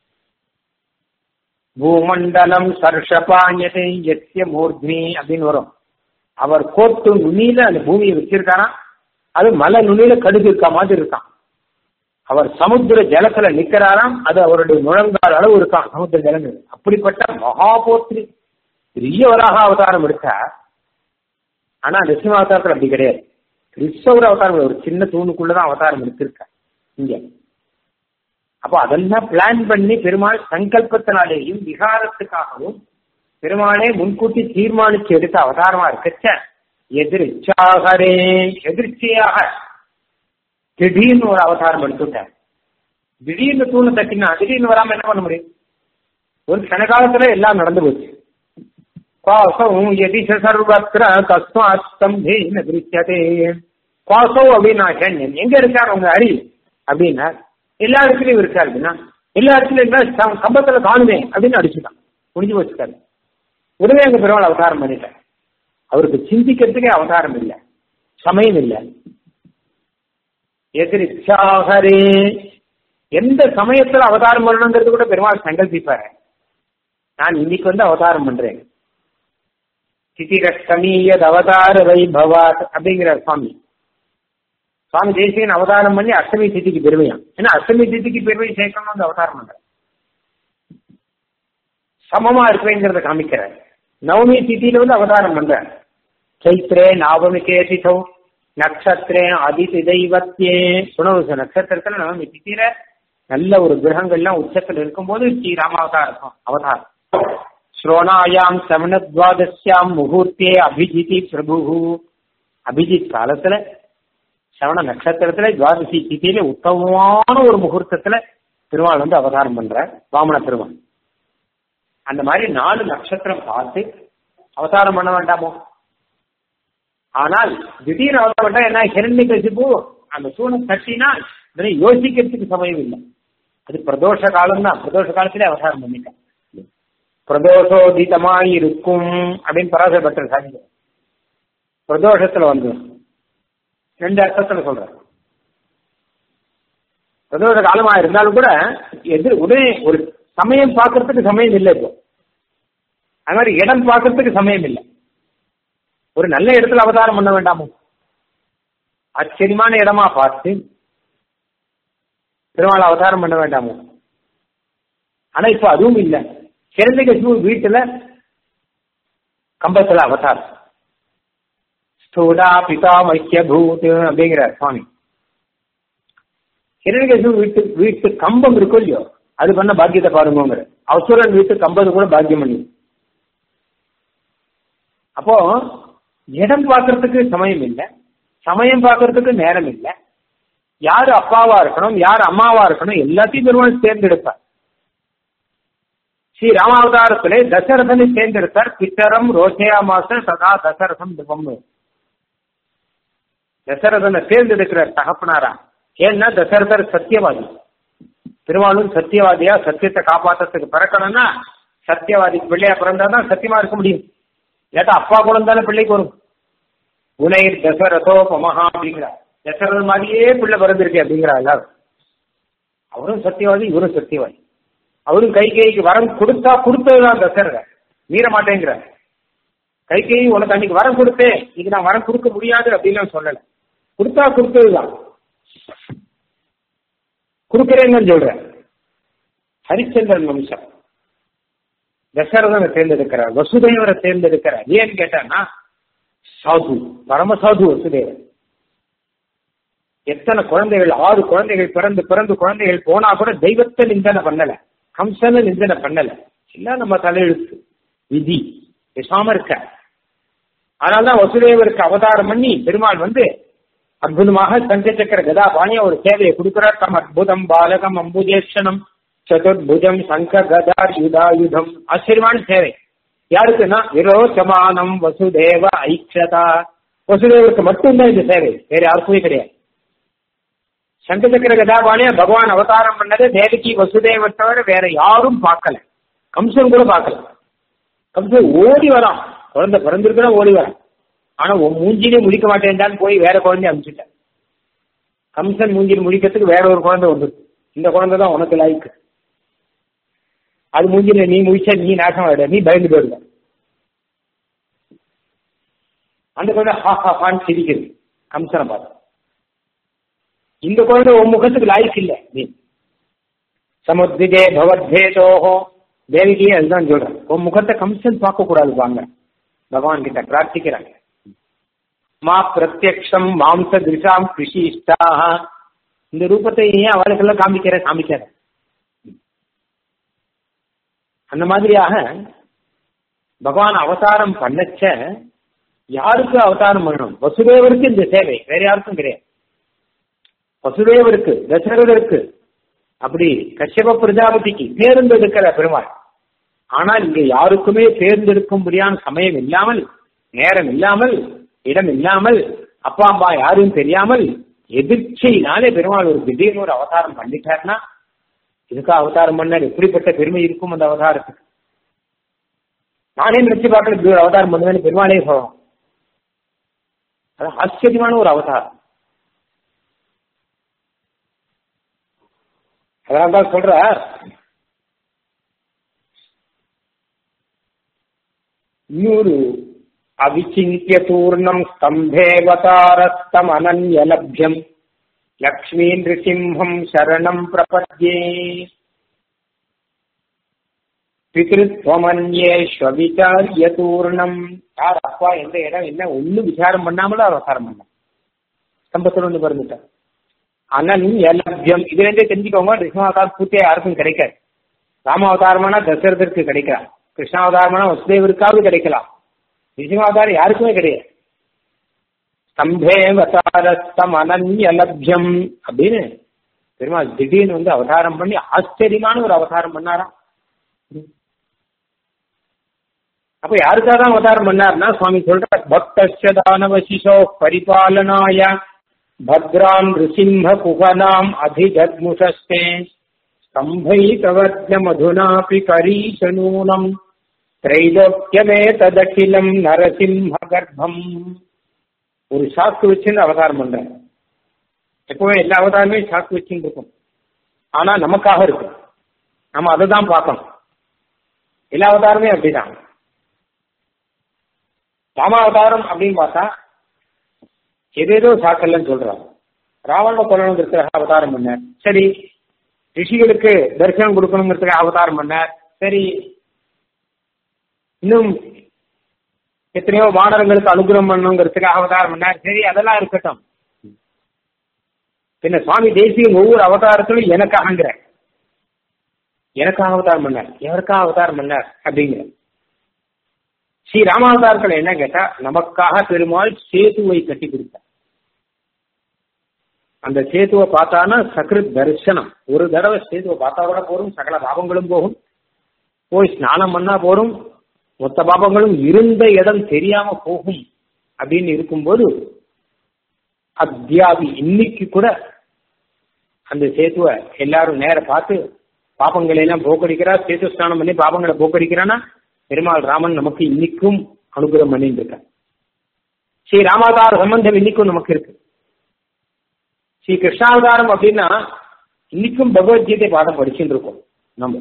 பூமண்டலம் சர்ஷபாயதை எத்திய மூர்த்னி அப்படின்னு வரும் அவர் கோட்டு நுனியில அந்த பூமியை வச்சிருக்காரா அது மலை நுனியில கடுகு இருக்க மாதிரி இருக்கான் அவர் சமுத்திர ஜலத்துல நிக்கிறாராம் அது அவருடைய முழங்கால் அளவு இருக்கான் சமுத்திர ஜலங்கள் அப்படிப்பட்ட மகாபோத்ரி பெரிய வராக அவதாரம் எடுத்தா ஆனா நிருசிம்ம அவதாரத்தில் அப்படி கிடையாது கிறிஸ்தவர் அவதாரம் ஒரு சின்ன தூணுக்குள்ளதான் அவதாரம் எடுத்திருக்க இங்க அப்போ அதெல்லாம் பிளான் பண்ணி பெருமாள் சங்கல்பத்தினாலேயும் விகாரத்துக்காகவும் பெருமாளே முன்கூட்டி தீர்மானிச்சு எடுத்த அவதாரமா இருக்கச்ச எதிர்ச்சாகரே எதிர்ச்சியாக திடீர்னு ஒரு அவதாரம் எடுத்துட்டார் திடீர்னு தூணை தட்டினா திடீர்னு வராம என்ன பண்ண முடியும் ஒரு கன காலத்துல எல்லாம் நடந்து போச்சு குவாசம் எதி சர்வத்திர தஸ்மாத் ஸ்தம்பேன திருஷ்யதே குவாசோ அப்படின்னு நான் கேட்டேன் எங்க இருக்கார் உங்க அரி அப்படின்னா எல்லா இடத்துலயும் இருக்காரு அப்படின்னா எல்லா இடத்துலயும் இருந்தா கம்பத்துல காணுமே அப்படின்னு அடிச்சுட்டான் முடிஞ்சு வச்சுட்டாரு உடனே அங்க பெருமாள் அவதாரம் பண்ணிட்டார் அவருக்கு சிந்திக்கிறதுக்கே அவதாரம் இல்லை சமயம் இல்லை எதிர்ச்சாகரே எந்த சமயத்துல அவதாரம் பண்ணணுங்கிறது கூட பெருமாள் சங்கல்பிப்பாரு நான் இன்னைக்கு வந்து அவதாரம் பண்றேன் சிதிரஷ்டமீயத் அவதார வைபவாத் அப்படிங்கிறார் சுவாமி சுவாமி தேசிகன் அவதாரம் பண்ணி அஷ்டமி திதிக்கு பெருமையாம் ஏன்னா அஷ்டமி திதிக்கு பெருமை சேர்க்கணும் வந்து அவதாரம் பண்ற சமமா இருக்கிறேங்கிறத காமிக்கிறார் நவமி திதியில வந்து அவதாரம் பண்ற சைத்ரே நவமிகே திதோ நட்சத்திரே அதிதி தெய்வத்தியே புனவு நட்சத்திரத்துல நவமி திதியில நல்ல ஒரு கிரகங்கள்லாம் உச்சத்தில் இருக்கும்போது ஸ்ரீ ராமாவதாரம் அவதாரம் ஸ்ரோணாயாம் சவணத்வாதஸ்யாம் முகூர்த்தே அபிஜிதி பிரபு அபிஜித் காலத்துல சவண நட்சத்திரத்துல துவாதசி திதியில உத்தமமான ஒரு முகூர்த்தத்துல திருவாள் வந்து அவதாரம் பண்ற வாமன திருவாள் அந்த மாதிரி நாலு நட்சத்திரம் பார்த்து அவதாரம் பண்ண வேண்டாமோ ஆனால் திடீர்னு அவதாரம் பண்ணா என்ன ஹிரண்ய கசிப்பு அந்த சூழல் தட்டினா இதனை யோசிக்கிறதுக்கு சமயம் இல்லை அது பிரதோஷ காலம் தான் பிரதோஷ காலத்திலே அவதாரம் பண்ணிட்டான் பிரதோஷோதிதமாய் இருக்கும் அப்படின்னு பராசர பட்டர் சாதிக்க பிரதோஷத்துல வந்து ரெண்டு அர்த்தத்துல சொல்றேன் பிரதோஷ காலமா இருந்தாலும் கூட எது உடனே ஒரு சமயம் பார்க்கறதுக்கு சமயம் இல்லை இப்போ அது மாதிரி இடம் பார்க்கறதுக்கு சமயம் இல்லை ஒரு நல்ல இடத்துல அவதாரம் பண்ண வேண்டாமோ ஆச்சரியமான இடமா பார்த்து பெருமாள் அவதாரம் பண்ண வேண்டாமோ ஆனா இப்ப அதுவும் இல்லை சிறந்தகசிபு வீட்டுல கம்பத்துல அவதாரம் ஸ்தூடா பிதா மைக்கிய பூத் அப்படிங்கிறார் சுவாமி ஹிரண்யகசிபு வீட்டு வீட்டு கம்பம் இருக்கும் இல்லையோ அது பண்ண பாக்கியத்தை பாருங்கிற அசுரன் வீட்டு கம்பது கூட பாக்கியம் பண்ணி அப்போ இடம் பார்க்கறதுக்கு சமயம் இல்லை சமயம் பார்க்கறதுக்கு நேரம் இல்லை யாரு அப்பாவா இருக்கணும் யார் அம்மாவா இருக்கணும் எல்லாத்தையும் பெருமாள் தேர்ந்தெடுப்பார் ஸ்ரீ ராமாவதாரத்திலே தசரதனை தேர்ந்தெடுத்தார் பித்தரம் ரோஜயா மாச சதா தசரதம் திபம்னு தசரதனை தேர்ந்தெடுக்கிறார் தகப்பனாரா ஏன்னா தசரதர் சத்தியவாதி பெருமாளும் சத்தியவாதியா சத்தியத்தை காப்பாத்துறதுக்கு பிறக்கணும்னா சத்தியவாதி பிள்ளையா பிறந்தாதான் சத்தியமா இருக்க முடியும் இல்லாட்டா அப்பா குழந்தாலும் பிள்ளைக்கு வரும் உனைர் தசரதோ பமஹா அப்படிங்கிறார் தசரதன் மாதிரியே பிள்ளை பிறந்திருக்கு அப்படிங்கிறா எல்லாரும் அவரும் சத்தியவாதி இவரும் சத்தியவாதி அவரும் கை கைக்கு வரம் கொடுத்தா கொடுத்ததுதான் தசரதர் மீற மாட்டேங்கிறார் கை கை உனக்கு அன்னைக்கு வரம் கொடுத்தேன் இது நான் வரம் கொடுக்க முடியாது அப்படின்னு சொல்லல கொடுத்தா கொடுத்ததுதான் கொடுக்கிறேன்னு சொல்றேன் ஹரிச்சந்திரன் வம்சம் தசரதனை தேர்ந்தெடுக்கிறார் வசுதேவரை தேர்ந்தெடுக்கிறார் ஏன்னு கேட்டான்னா சாது பரம சாது வசுதேவர் எத்தனை குழந்தைகள் ஆறு குழந்தைகள் பிறந்து பிறந்து குழந்தைகள் போனா கூட தெய்வத்தை நிந்தனை பண்ணல கம்சனை நிந்தனை பண்ணல எல்லாம் நம்ம தலையெழுத்து விதி பேசாம இருக்க அதனால்தான் வசுதேவருக்கு அவதாரம் பண்ணி பெருமாள் வந்து அற்புதமாக சங்கச்சக்கர கதாபாணிய ஒரு சேவையை கொடுக்கிறார் தம் அற்புதம் பாலகம் அம்புஜேஷனம் சதுர்புஜம் சங்க கதார் யுதாயுதம் ஆச்சரியமான சேவை யாருக்குன்னா விரோச்சமானம் வசுதேவ ஐக்ஷதா வசுதேவருக்கு மட்டும்தான் இந்த சேவை வேற யாருக்குமே கிடையாது சங்கச்சக்கர கதாபாணிய பகவான் அவதாரம் பண்ணது தேவகி வசுதேவர் தவிர வேற யாரும் பார்க்கல கம்சன் கூட பார்க்கல கம்சன் ஓடி வரான் குழந்தை பிறந்திருக்கிற ஓடி வரான் ஆனா உன் மூஞ்சிலே முடிக்க மாட்டேன்டான்னு போய் வேற குழந்தைய அனுப்பிச்சிட்டேன் கம்சன் மூஞ்சில் முடிக்கிறதுக்கு வேற ஒரு குழந்தை வந்துருக்கு இந்த குழந்தை தான் உனக்கு லாய்க்கு அது மூஞ்சில நீ முடிச்சா நீ நாசம் ஆயிட நீ பயந்து போயிடுவ அந்த குழந்தை ஹா ஹா ஹான்னு சிரிக்குது கம்சனை பார்த்து இந்த குழந்தை உன் முகத்துக்கு லாய்க்கு இல்லை நீ சமுத்திஜே பவத்பேதோஹோ தேவிகியே அதுதான் சொல்றேன் உன் முகத்தை கம்சன் பார்க்க கூடாது வாங்க பகவான் கிட்ட பிரார்த்திக்கிறாங்க மா பிரத்யக்ஷம் மாம்ச திருஷாம் கிருஷிஷ்டாக இந்த ரூபத்தை ஏன் அவளுக்கெல்லாம் காமிக்கிற காமிக்காத அந்த மாதிரியாக பகவான் அவதாரம் பண்ணச்ச யாருக்கு அவதாரம் பண்ணணும் வசுதேவருக்கு இந்த சேவை வேற யாருக்கும் கிடையாது வசுதேவருக்கு தசரதருக்கு அப்படி கஷ்யப பிரஜாபதிக்கு தேர்ந்தெடுக்கிற பெருமாள் ஆனால் இங்க யாருக்குமே தேர்ந்தெடுக்கும்படியான சமயம் இல்லாமல் நேரம் இல்லாமல் இடம் இல்லாமல் அப்பா அம்மா யாரும் தெரியாமல் எதிர்ச்சியினாலே பெருமாள் ஒரு திடீர்னு ஒரு அவதாரம் பண்ணிட்டார்னா இதுக்கு அவதாரம் பண்ணார் எப்படிப்பட்ட பெருமை இருக்கும் அந்த அவதாரத்துக்கு நானே நினைச்சு பார்க்கல இப்படி ஒரு அவதாரம் பண்ணுவேன்னு பெருமாளே சொல்லணும் அது ஆச்சரியமான ஒரு அவதாரம் அதனால்தான் சொல்ற இன்னொரு அவிச்சிந்திய தூர்ணம் ஸ்தம்பேவதாரஸ்தம் அனன்யலப்யம் லக்ஷ்மீ நிருசிம்ஹம் சரணம் பிரபத்யே பிகிருத்வமன்யேஸ்வவிச்சாரிய தூர்ணம் யார் அப்பா எந்த இடம் என்ன ஒன்னும் விசாரம் பண்ணாமலும் அவசாரம் பண்ண ஸ்தம்பத்தில் ஒன்று பிறந்துட்டார் அனன் எலபியம் இது ரெண்டே தெரிஞ்சுக்கோங்க கிருஷ்ணாவதாரம் பூர்த்தியா யாருக்கும் கிடைக்காது ராமாவதாரமானா தசரதற்கு கிடைக்கலாம் கிருஷ்ணாவதாரமானா வசுதேவருக்காவது கிடைக்கலாம் நிஜமாவதாரம் யாருக்குமே கிடையாது ஸ்தம்பே வசாரஸ்தம் அனன்யலபியம் அப்படின்னு பெருமாள் திடீர்னு வந்து அவதாரம் பண்ணி ஆச்சரியமான ஒரு அவதாரம் பண்ணாராம் அப்ப யாருக்காக தான் அவதாரம் பண்ணார்னா சுவாமி சொல்ற பக்தானவ சிசோ பரிபாலனாய பத்ராம் ரிசிம்ம குகனாம் அதிஜத்முஷஸ்தே ஸ்தம்பை பிரவர்த்த மதுனாபி கரீசனூனம் திரைலோக்கியமே ததகிலம் நரசிம்ம கர்ப்பம் ஒரு சாக்கு வச்சுன்னு அவதாரம் பண்றேன் எப்பவுமே எல்லா அவதாரமே சாக்கு வச்சுன்னு இருக்கும் ஆனா நமக்காக இருக்கும் நம்ம அதை தான் பார்க்கணும் எல்லா அவதாரமே அப்படிதான் ராமாவதாரம் அப்படின்னு பார்த்தா எதேதோ சாக்கல்லன்னு சொல்றாங்க ராவண கொல்லணுங்கிறதுக்காக அவதாரம் பண்ணார் சரி ரிஷிகளுக்கு தரிசனம் கொடுக்கணுங்கிறதுக்காக அவதாரம் பண்ணார் சரி இன்னும் எத்தனையோ வானரங்களுக்கு அனுகிரகம் பண்ணணுங்கிறதுக்காக அவதாரம் பண்ணார் சரி அதெல்லாம் இருக்கட்டும் பின்ன சுவாமி தேசியம் ஒவ்வொரு அவதாரத்திலும் எனக்காகங்கிற எனக்காக அவதாரம் பண்ணார் எவருக்காக அவதாரம் பண்ணார் அப்படிங்கிற ஸ்ரீ ராமாவதாரத்தில் என்ன கேட்டா நமக்காக பெருமாள் சேதுவை கட்டி கொடுத்தார் அந்த சேதுவை பார்த்தானா சக்ருத் தரிசனம் ஒரு தடவை சேதுவை பார்த்தா கூட போரும் சகல பாபங்களும் போகும் போய் ஸ்நானம் பண்ணா போரும் மொத்த பாபங்களும் இருந்த இடம் தெரியாம போகும் அப்படின்னு இருக்கும்போது அத்தியாவி இன்னைக்கு கூட அந்த சேத்துவை எல்லாரும் நேர பார்த்து பாபங்களை எல்லாம் போக்கடிக்கிறா சேத்து ஸ்நானம் பண்ணி பாபங்களை போக்கடிக்கிறான்னா பெருமாள் ராமன் நமக்கு இன்னைக்கும் அனுகிரகம் பண்ணிட்டு இருக்கார் ஸ்ரீ ராமாவதார சம்பந்தம் இன்னைக்கும் நமக்கு இருக்கு ஸ்ரீ கிருஷ்ணாவதாரம் அப்படின்னா இன்னைக்கும் பகவத்கீதை பாடம் படிச்சுட்டு இருக்கோம் நம்ம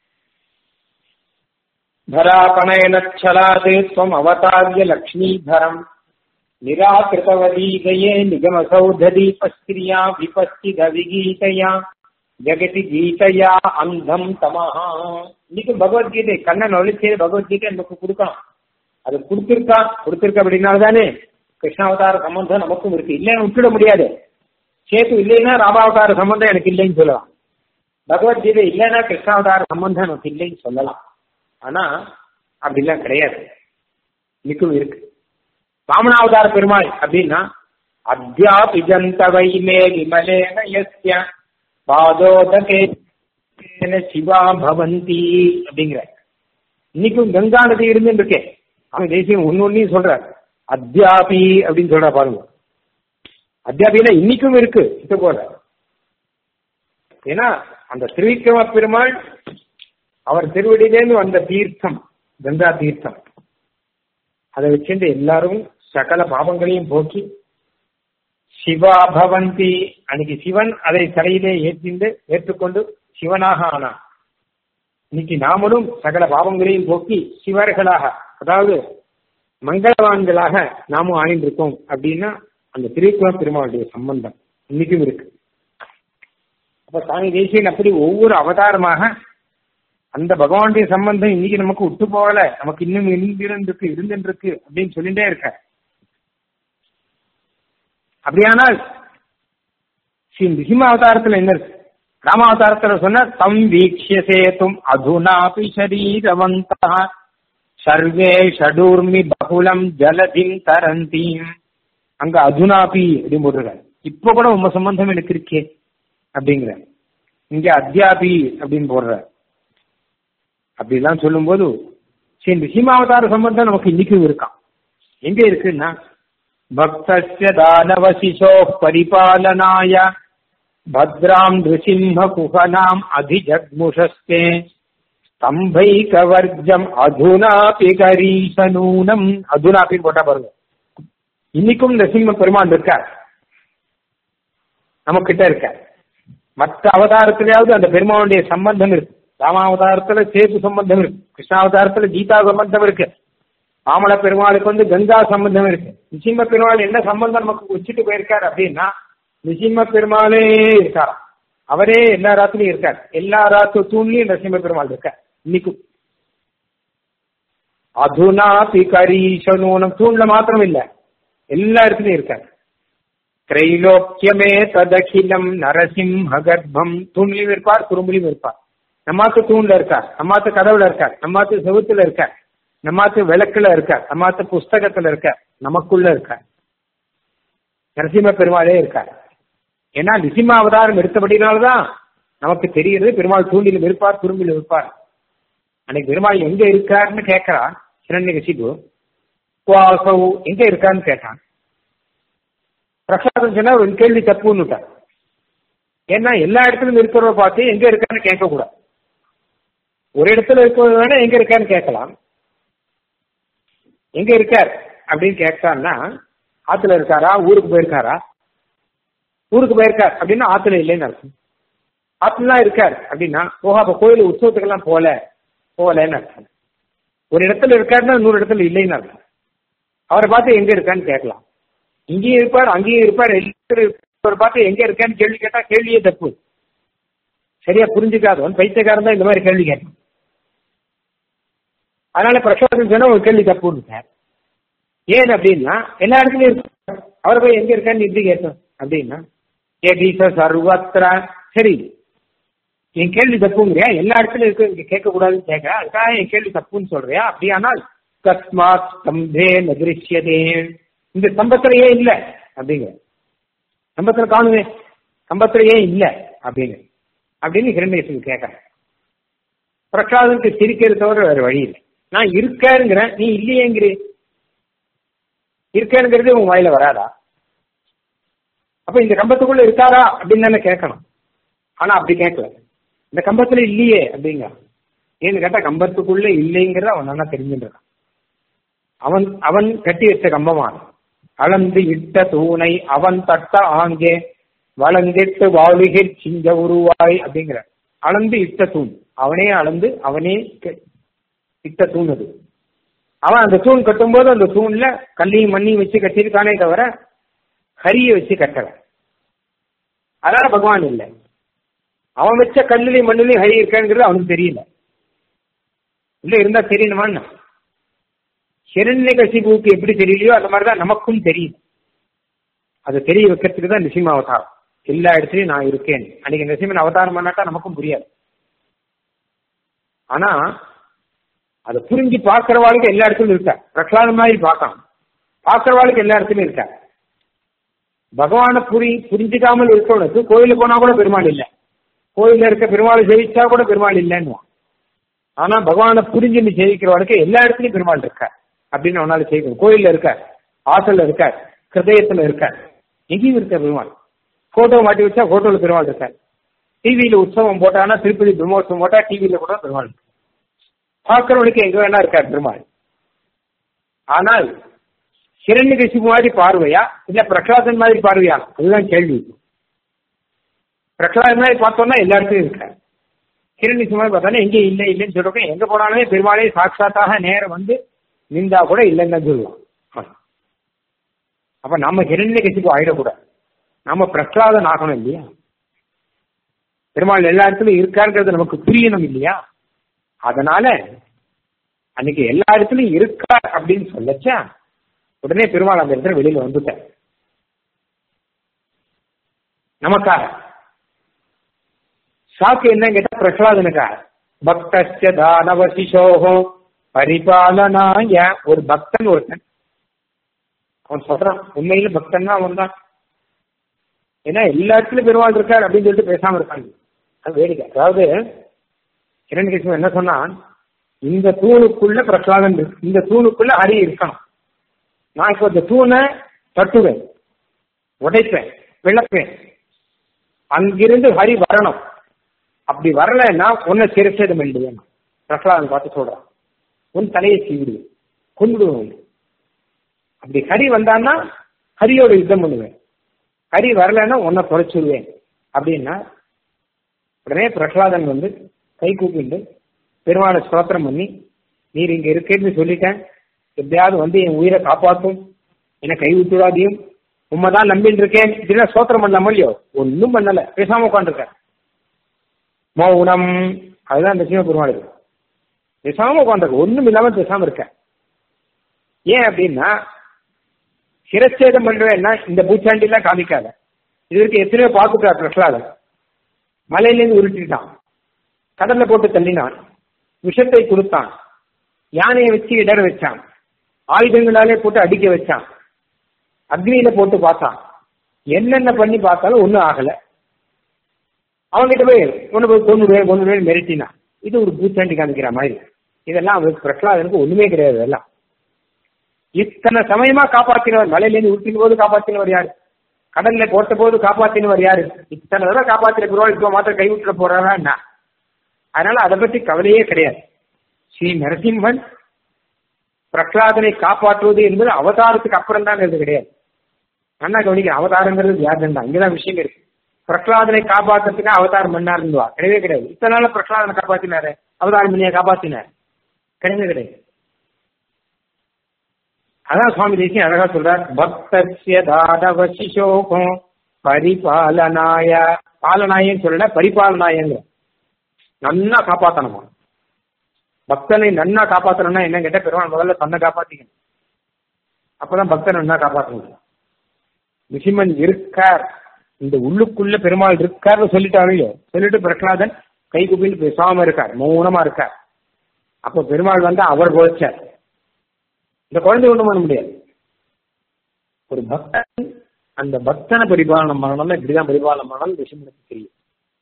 धरापणयनच्छलात् त्वम् अवतार्य लक्ष्मीधरम् निराकृतवदीतये निगमसौधदीपस्त्रिया विपस्थितविगीतया ஜெகதி கீதையா அந்தம் தமஹா இன்னைக்கு பகவத்கீதை கண்ணன் ஒழிச்சு பகவத்கீதை நமக்கு கொடுக்கலாம் அது கொடுத்திருக்கா கொடுத்திருக்க அப்படின்னால தானே கிருஷ்ணாவதார சம்பந்தம் நமக்கும் இருக்கு இல்லைன்னு விட்டுட முடியாது சேத்து இல்லைன்னா ராமாவதார சம்பந்தம் எனக்கு இல்லைன்னு சொல்லலாம் பகவத்கீதை இல்லைன்னா கிருஷ்ணாவதார சம்பந்தம் எனக்கு இல்லைன்னு சொல்லலாம் ஆனா அப்படிலாம் கிடையாது இன்னைக்கும் இருக்கு வாமனாவதார பெருமாள் அப்படின்னா அத்தியாபிஜந்தவை மே விமலேன யஸ்ய பாதோதகே சிவா பவந்தி அப்படிங்கிற இன்னைக்கும் கங்கா நதி இருந்து இருக்கேன் அவன் தேசியம் ஒன்னு ஒன்னையும் சொல்ற அத்தியாபி அப்படின்னு சொல்ற பாருங்க அத்தியாபினா இன்னைக்கும் இருக்கு இது போல ஏன்னா அந்த திருவிக்கிரம பெருமாள் அவர் திருவடியிலேருந்து வந்த தீர்த்தம் கங்கா தீர்த்தம் அதை வச்சுட்டு எல்லாரும் சகல பாவங்களையும் போக்கி சிவா பவந்தி அன்னைக்கு சிவன் அதை தலையிலே ஏற்றிண்டு ஏற்றுக்கொண்டு சிவனாக ஆனான் இன்னைக்கு நாமளும் சகல பாவங்களையும் போக்கி சிவர்களாக அதாவது மங்களவான்களாக நாமும் ஆய்ந்திருக்கோம் அப்படின்னா அந்த திருக்குள பெருமாளுடைய சம்பந்தம் இன்னைக்கும் இருக்கு அப்ப சாமி தேசியன் அப்படி ஒவ்வொரு அவதாரமாக அந்த பகவானுடைய சம்பந்தம் இன்னைக்கு நமக்கு விட்டு போகல நமக்கு இன்னும் இருந்திருக்கு இருந்துருக்கு அப்படின்னு சொல்லிட்டே இருக்க அப்படியானால் ஸ்ரீ நிசிம்ம அவதாரத்துல என்ன இருக்கு ராமாவதாரத்துல சொன்ன தம் வீக்ஷிய சேத்தும் அதுனாபி சரீரவந்தா சர்வே ஷடூர்மி பகுலம் ஜலதிம் தரந்தீம் அங்க அதுனாபி அப்படின்னு போட்டிருக்காரு இப்ப கூட உங்க சம்பந்தம் எனக்கு இருக்கே அப்படிங்கிற இங்க அத்தியாபி அப்படின்னு போடுற அப்படிலாம் சொல்லும்போது ஸ்ரீ நிசிமாவதார சம்பந்தம் நமக்கு இன்னைக்கும் இருக்கான் எங்க இருக்குன்னா பக்தஸ்ய தானவசிசோ பரிபாலனாய பத்ராம் நிருசிம்ம குகனாம் அதிஜக்முஷஸ்தே ஸ்தம்பைகவர்ஜம் அதுனாபி கரீசனூனம் அதுனாபின்னு போட்டா பாருங்க இன்னைக்கும் நரசிம்ம பெருமான் இருக்கார் நம்ம கிட்ட இருக்க மற்ற அவதாரத்திலேயாவது அந்த பெருமானுடைய சம்பந்தம் இருக்கு ராமாவதாரத்துல சேது சம்பந்தம் இருக்கு கிருஷ்ணாவதாரத்துல கீதா சம்பந்தம் இருக்கு ஆமல பெருமாளுக்கு வந்து கங்கா சம்பந்தம் இருக்கு நிசிம்ம பெருமாள் என்ன சம்பந்தம் நமக்கு வச்சுட்டு போயிருக்காரு அப்படின்னா நிசிம்ம பெருமாளே இருக்காராம் அவரே எல்லா ராத்திரியும் இருக்கார் எல்லா ராத்து தூண்லயும் நரசிம்ம பெருமாள் இருக்கார் இன்னைக்கும் அதுனாபி கரீஷனூனம் தூண்ல மாத்திரம் இல்ல எல்லா இடத்துலயும் இருக்காரு திரைலோக்கியமே ததகிலம் நரசிம்ம கர்ப்பம் தூண்லையும் இருப்பார் குறும்புலையும் இருப்பார் நம்மாத்து தூண்ல இருக்கார் நம்மாத்து கதவுல இருக்கார் நம்மாத்து செவுத்துல இருக்கார் நம்மாத்து விளக்குல இருக்கார் நம்மாத்து புஸ்தகத்துல இருக்கார் நமக்குள்ள இருக்கார் நரசிம்ம பெருமாளே இருக்கார் ஏன்னா நிசிம்ம அவதாரம் எடுத்தபடினால்தான் நமக்கு தெரிகிறது பெருமாள் தூண்டிலும் இருப்பார் குறும்பிலும் இருப்பார் அன்னைக்கு பெருமாள் எங்க இருக்காருன்னு கேட்கறான் சிரண்ய கசிபு குவாசவு எங்க இருக்காருன்னு கேட்டான் பிரசாதம் சொன்னா ஒரு கேள்வி தப்புன்னுட்டார் ஏன்னா எல்லா இடத்துலயும் இருக்கிறவரை பார்த்து எங்க இருக்கான்னு கேட்க கூடாது ஒரு இடத்துல இருக்கிறது வேணா எங்க இருக்கான்னு கேட்கலாம் எங்க இருக்கார் அப்படின்னு கேட்டான்னா ஆத்துல இருக்காரா ஊருக்கு போயிருக்காரா ஊருக்கு போயிருக்கார் அப்படின்னா ஆத்துல இல்லைன்னு அர்த்தம் ஆத்துல இருக்கார் அப்படின்னா ஓஹோ அப்ப கோயில் உற்சவத்துக்கெல்லாம் போல போகலன்னு அர்த்தம் ஒரு இடத்துல இருக்காருன்னா இன்னொரு இடத்துல இல்லைன்னு அர்த்தம் அவரை பார்த்து எங்க இருக்கான்னு கேட்கலாம் இங்கேயும் இருப்பார் அங்கேயும் இருப்பார் எல்லாரும் பார்த்து எங்க இருக்கான்னு கேள்வி கேட்டா கேள்வியே தப்பு சரியா புரிஞ்சுக்காதவன் பைத்தியக்காரன் தான் இந்த மாதிரி கேள்வி கேட்டான் அதனால பிரசாதம் சொன்னா ஒரு கேள்வி தப்புன்னு சார் ஏன் அப்படின்னா எல்லா இடத்துலயும் இருக்கு அவரை போய் எங்க இருக்கான்னு எப்படி கேட்டோம் அப்படின்னா ஏகீச சர்வத்திர சரி என் கேள்வி தப்புங்கிறியா எல்லா இடத்துலயும் இருக்கு இங்க கேட்க கூடாதுன்னு கேட்க அதுக்காக என் கேள்வி தப்புன்னு சொல்றியா அப்படியானால் கஸ்மாத் ஸ்தம்பே நதிருஷ்யதே இந்த ஸ்தம்பத்துல ஏன் இல்ல அப்படிங்கிற ஸ்தம்பத்துல காணுமே ஸ்தம்பத்துல ஏன் இல்ல அப்படிங்க அப்படின்னு ஹிரண்யேசன் கேட்கறேன் பிரகலாதனுக்கு சிரிக்கிறது தவிர வேற வழி இல்லை நான் இருக்கேங்கிறேன் நீ இல்லையேங்கிறே இருக்கேங்கிறது உன் வாயில வராதா அப்ப இந்த கம்பத்துக்குள்ள இருக்காரா அப்படின்னு தானே கேட்கணும் ஆனா அப்படி கேட்கல இந்த கம்பத்துல இல்லையே அப்படிங்க ஏன்னு கேட்டா கம்பத்துக்குள்ள இல்லைங்கிறத அவன் நல்லா தெரிஞ்சுன்றான் அவன் அவன் கட்டி வச்ச கம்பமான அளந்து இட்ட தூணை அவன் தட்ட ஆங்கே வளந்திட்டு வாழுகிர் சிங்க உருவாய் அப்படிங்கிற அளந்து இட்ட தூண் அவனே அளந்து அவனே இட்ட தூண் அது அவன் அந்த தூண் கட்டும்போது அந்த தூண்ல கல்லையும் மண்ணையும் வச்சு கட்டியிருக்கானே தவிர ஹரிய வச்சு கட்டல அதனால பகவான் இல்லை அவன் வச்ச கல்லுலையும் மண்ணிலையும் ஹரி இருக்காங்கிறது அவனுக்கு தெரியல இல்ல இருந்தா தெரியணுமான்னு ஹிரண்ய கசிபுக்கு எப்படி தெரியலையோ அந்த மாதிரிதான் நமக்கும் தெரியும் அதை தெரிய வைக்கிறதுக்கு தான் நிசிம்ம அவதாரம் எல்லா இடத்துலயும் நான் இருக்கேன் அன்னைக்கு நிசிம்மன் அவதாரம் பண்ணாட்டா நமக்கும் புரியாது ஆனா அதை புரிஞ்சு பார்க்கறவாளுக்கு எல்லா இடத்துலயும் இருக்கா பிரகலாதம் மாதிரி பார்க்கலாம் பார்க்கறவாளுக்கு எல்லா இடத்துலயும் இருக்கா பகவானை புரி புரிஞ்சுக்காமல் இருக்கவனுக்கு கோயிலுக்கு போனா கூட பெருமாள் இல்லை கோயில்ல இருக்க பெருமாளை ஜெயிச்சா கூட பெருமாள் இல்லைன்னு ஆனா பகவானை புரிஞ்சு நீ ஜெயிக்கிறவனுக்கு எல்லா இடத்துலயும் பெருமாள் இருக்கா அப்படின்னு அவனால செய்யணும் கோயில்ல இருக்க ஆசல்ல இருக்க ஹிருதயத்துல இருக்க எங்கேயும் இருக்க பெருமாள் போட்டோ மாட்டி வச்சா போட்டோல பெருமாள் இருக்கார் டிவியில உற்சவம் போட்டானா திருப்பதி பிரம்மோற்சவம் போட்டா டிவியில கூட பெருமாள் இருக்கு பார்க்கிறவனுக்கு எங்க வேணா இருக்கார் பெருமாள் ஆனால் சிரண்ய கசிப்பு மாதிரி பார்வையா இல்ல பிரகலாதன் மாதிரி பார்வையா அதுதான் கேள்வி பிரகலாதன் மாதிரி பார்த்தோம்னா எல்லா இடத்துலயும் இருக்கார் கிரணி மாதிரி பார்த்தாலும் எங்கே இல்லை இல்லைன்னு சொல்றோம் எங்க போனாலுமே பெருமாளே சாட்சாத்தாக நேரம் வந்து நின்றா கூட இல்லைன்னு தான் சொல்லுவான் அப்ப நம்ம ஹிரண்ய கசிப்பு ஆயிடக்கூடாது நாம பிரகலாதன் ஆகணும் இல்லையா பெருமாள் எல்லா இடத்துலயும் இருக்காருங்கிறது நமக்கு புரியணும் இல்லையா அதனால அன்னைக்கு எல்லா இடத்துலயும் இருக்கா அப்படின்னு சொல்லச்சா உடனே பெருமாள் அந்த இடத்துல வெளியில வந்துட்டார் நமக்காக சாக்கு என்ன கேட்டா பிரகலாதனுக்காக பக்தஸ்ய தானவ சிசோகோ பரிபாலனாய ஒரு பக்தன் ஒருத்தன் அவன் சொல்றான் உண்மையில பக்தன் தான் அவன் தான் ஏன்னா எல்லா இடத்துலயும் பெருமாள் இருக்கார் அப்படின்னு சொல்லிட்டு பேசாம இருக்காங்க அது வேடிக்கை அதாவது கிரண்கிருஷ்ணன் என்ன சொன்னான் இந்த தூணுக்குள்ள பிரகலாதன் இருக்கு இந்த தூணுக்குள்ள ஹரி இருக்கணும் நான் இப்போ இந்த தூணை தட்டுவேன் உடைப்பேன் விளப்பேன் அங்கிருந்து ஹரி வரணும் அப்படி வரலைன்னா உன்னை சிறுசேதம் எழுதுவேன் பிரகலாதன் பார்த்து சொல்றான் உன் தலையை சீவிடுவேன் கொண்டுடுவேன் அப்படி ஹரி வந்தான்னா ஹரியோட யுத்தம் பண்ணுவேன் ஹரி வரலன்னா உன்னை தொலைச்சுடுவேன் அப்படின்னா உடனே பிரகலாதன் வந்து கை கூப்பிட்டு பெருமாளை ஸ்தோத்திரம் பண்ணி நீர் இங்க இருக்கேன்னு சொல்லிட்டேன் எப்படியாவது வந்து என் உயிரை காப்பாற்றும் என்னை கை விட்டுடாதையும் உண்மைதான் நம்பிட்டு இருக்கேன் இதுனா ஸ்தோத்திரம் பண்ணலாமோ இல்லையோ ஒன்றும் பண்ணல பேசாம உட்காந்துருக்கேன் மௌனம் அதுதான் இந்த சிவ பெருமாள் பேசாம உட்காந்துருக்க ஒண்ணும் இல்லாம பேசாம இருக்க ஏன் அப்படின்னா சிரச்சேதம் பண்றேன்னா இந்த பூச்சாண்டி எல்லாம் காமிக்காத இது வரைக்கும் எத்தனையோ பார்த்துட்டார் பிரகலாதன் மலையிலேருந்து உருட்டிட்டான் கடல்ல போட்டு தள்ளினான் விஷத்தை கொடுத்தான் யானையை வச்சு இடர வச்சான் ஆயுதங்களாலே போட்டு அடிக்க வச்சான் அக்னியில போட்டு பார்த்தான் என்னென்ன பண்ணி பார்த்தாலும் ஒன்றும் ஆகல அவன்கிட்ட போய் ஒன்று போய் கொண்டு போய் கொண்டு போய் மிரட்டினான் இது ஒரு பூச்சாண்டி காமிக்கிற மாதிரி இதெல்லாம் அவருக்கு பிரகலாதனுக்கு ஒண்ணுமே கிடையாது இதெல்லாம் இத்தனை சமயமா காப்பாத்தினவர் மலையிலேருந்து உருட்டின போது காப்பாத்தினவர் யாரு கடல்ல போட்ட போது காப்பாத்தினவர் யாரு இத்தனை தடவை காப்பாத்தின பிறகு இப்போ மாத்திரம் கைவிட்டுற போறாரா என்ன அதனால அதை பத்தி கவலையே கிடையாது ஸ்ரீ நரசிம்மன் பிரகலாதனை காப்பாற்றுவது என்பது அவதாரத்துக்கு அப்புறம் தான் கிடையாது அண்ணா கவனிக்க அவதாரங்கிறது வியாஜம் தான் இங்கதான் விஷயம் இருக்கு பிரகலாதனை காப்பாத்துறதுக்கு அவதாரம் பண்ணாருந்துவா கிடையவே கிடையாது இத்தனை நாள் பிரகலாதனை காப்பாத்தினாரு அவதாரம் பண்ணியா காப்பாத்தினார் கிடையவே கிடையாது அதான் சுவாமி தேசியம் அழகா சொல்றார் பக்தசிய தாடவ சிசோகம் பரிபாலனாய பாலனாயன்னு சொல்லல பரிபாலனாயங்க நன்னா காப்பாத்தணுமா பக்தனை நன்னா காப்பாத்தணும்னா என்ன கேட்ட பெருமாள் முதல்ல தன்னை காப்பாத்திக்கணும் அப்பதான் பக்தன் நன்னா காப்பாற்ற முடியும் நிசிமன் இருக்கார் இந்த உள்ளுக்குள்ள பெருமாள் இருக்கார்னு சொல்லிட்டாரு சொல்லிட்டு பிரகலாதன் கை குப்பின்னு பேசாம இருக்கார் மௌனமா இருக்கார் அப்ப பெருமாள் வந்து அவர் போச்சார் இந்த குழந்தை ஒண்ணும் பண்ண முடியாது ஒரு பக்தன் அந்த பக்தனை பரிபாலனம் பண்ணணும்னா இப்படிதான் பரிபாலனம் பண்ணணும் விஷயங்களுக்கு தெரியும்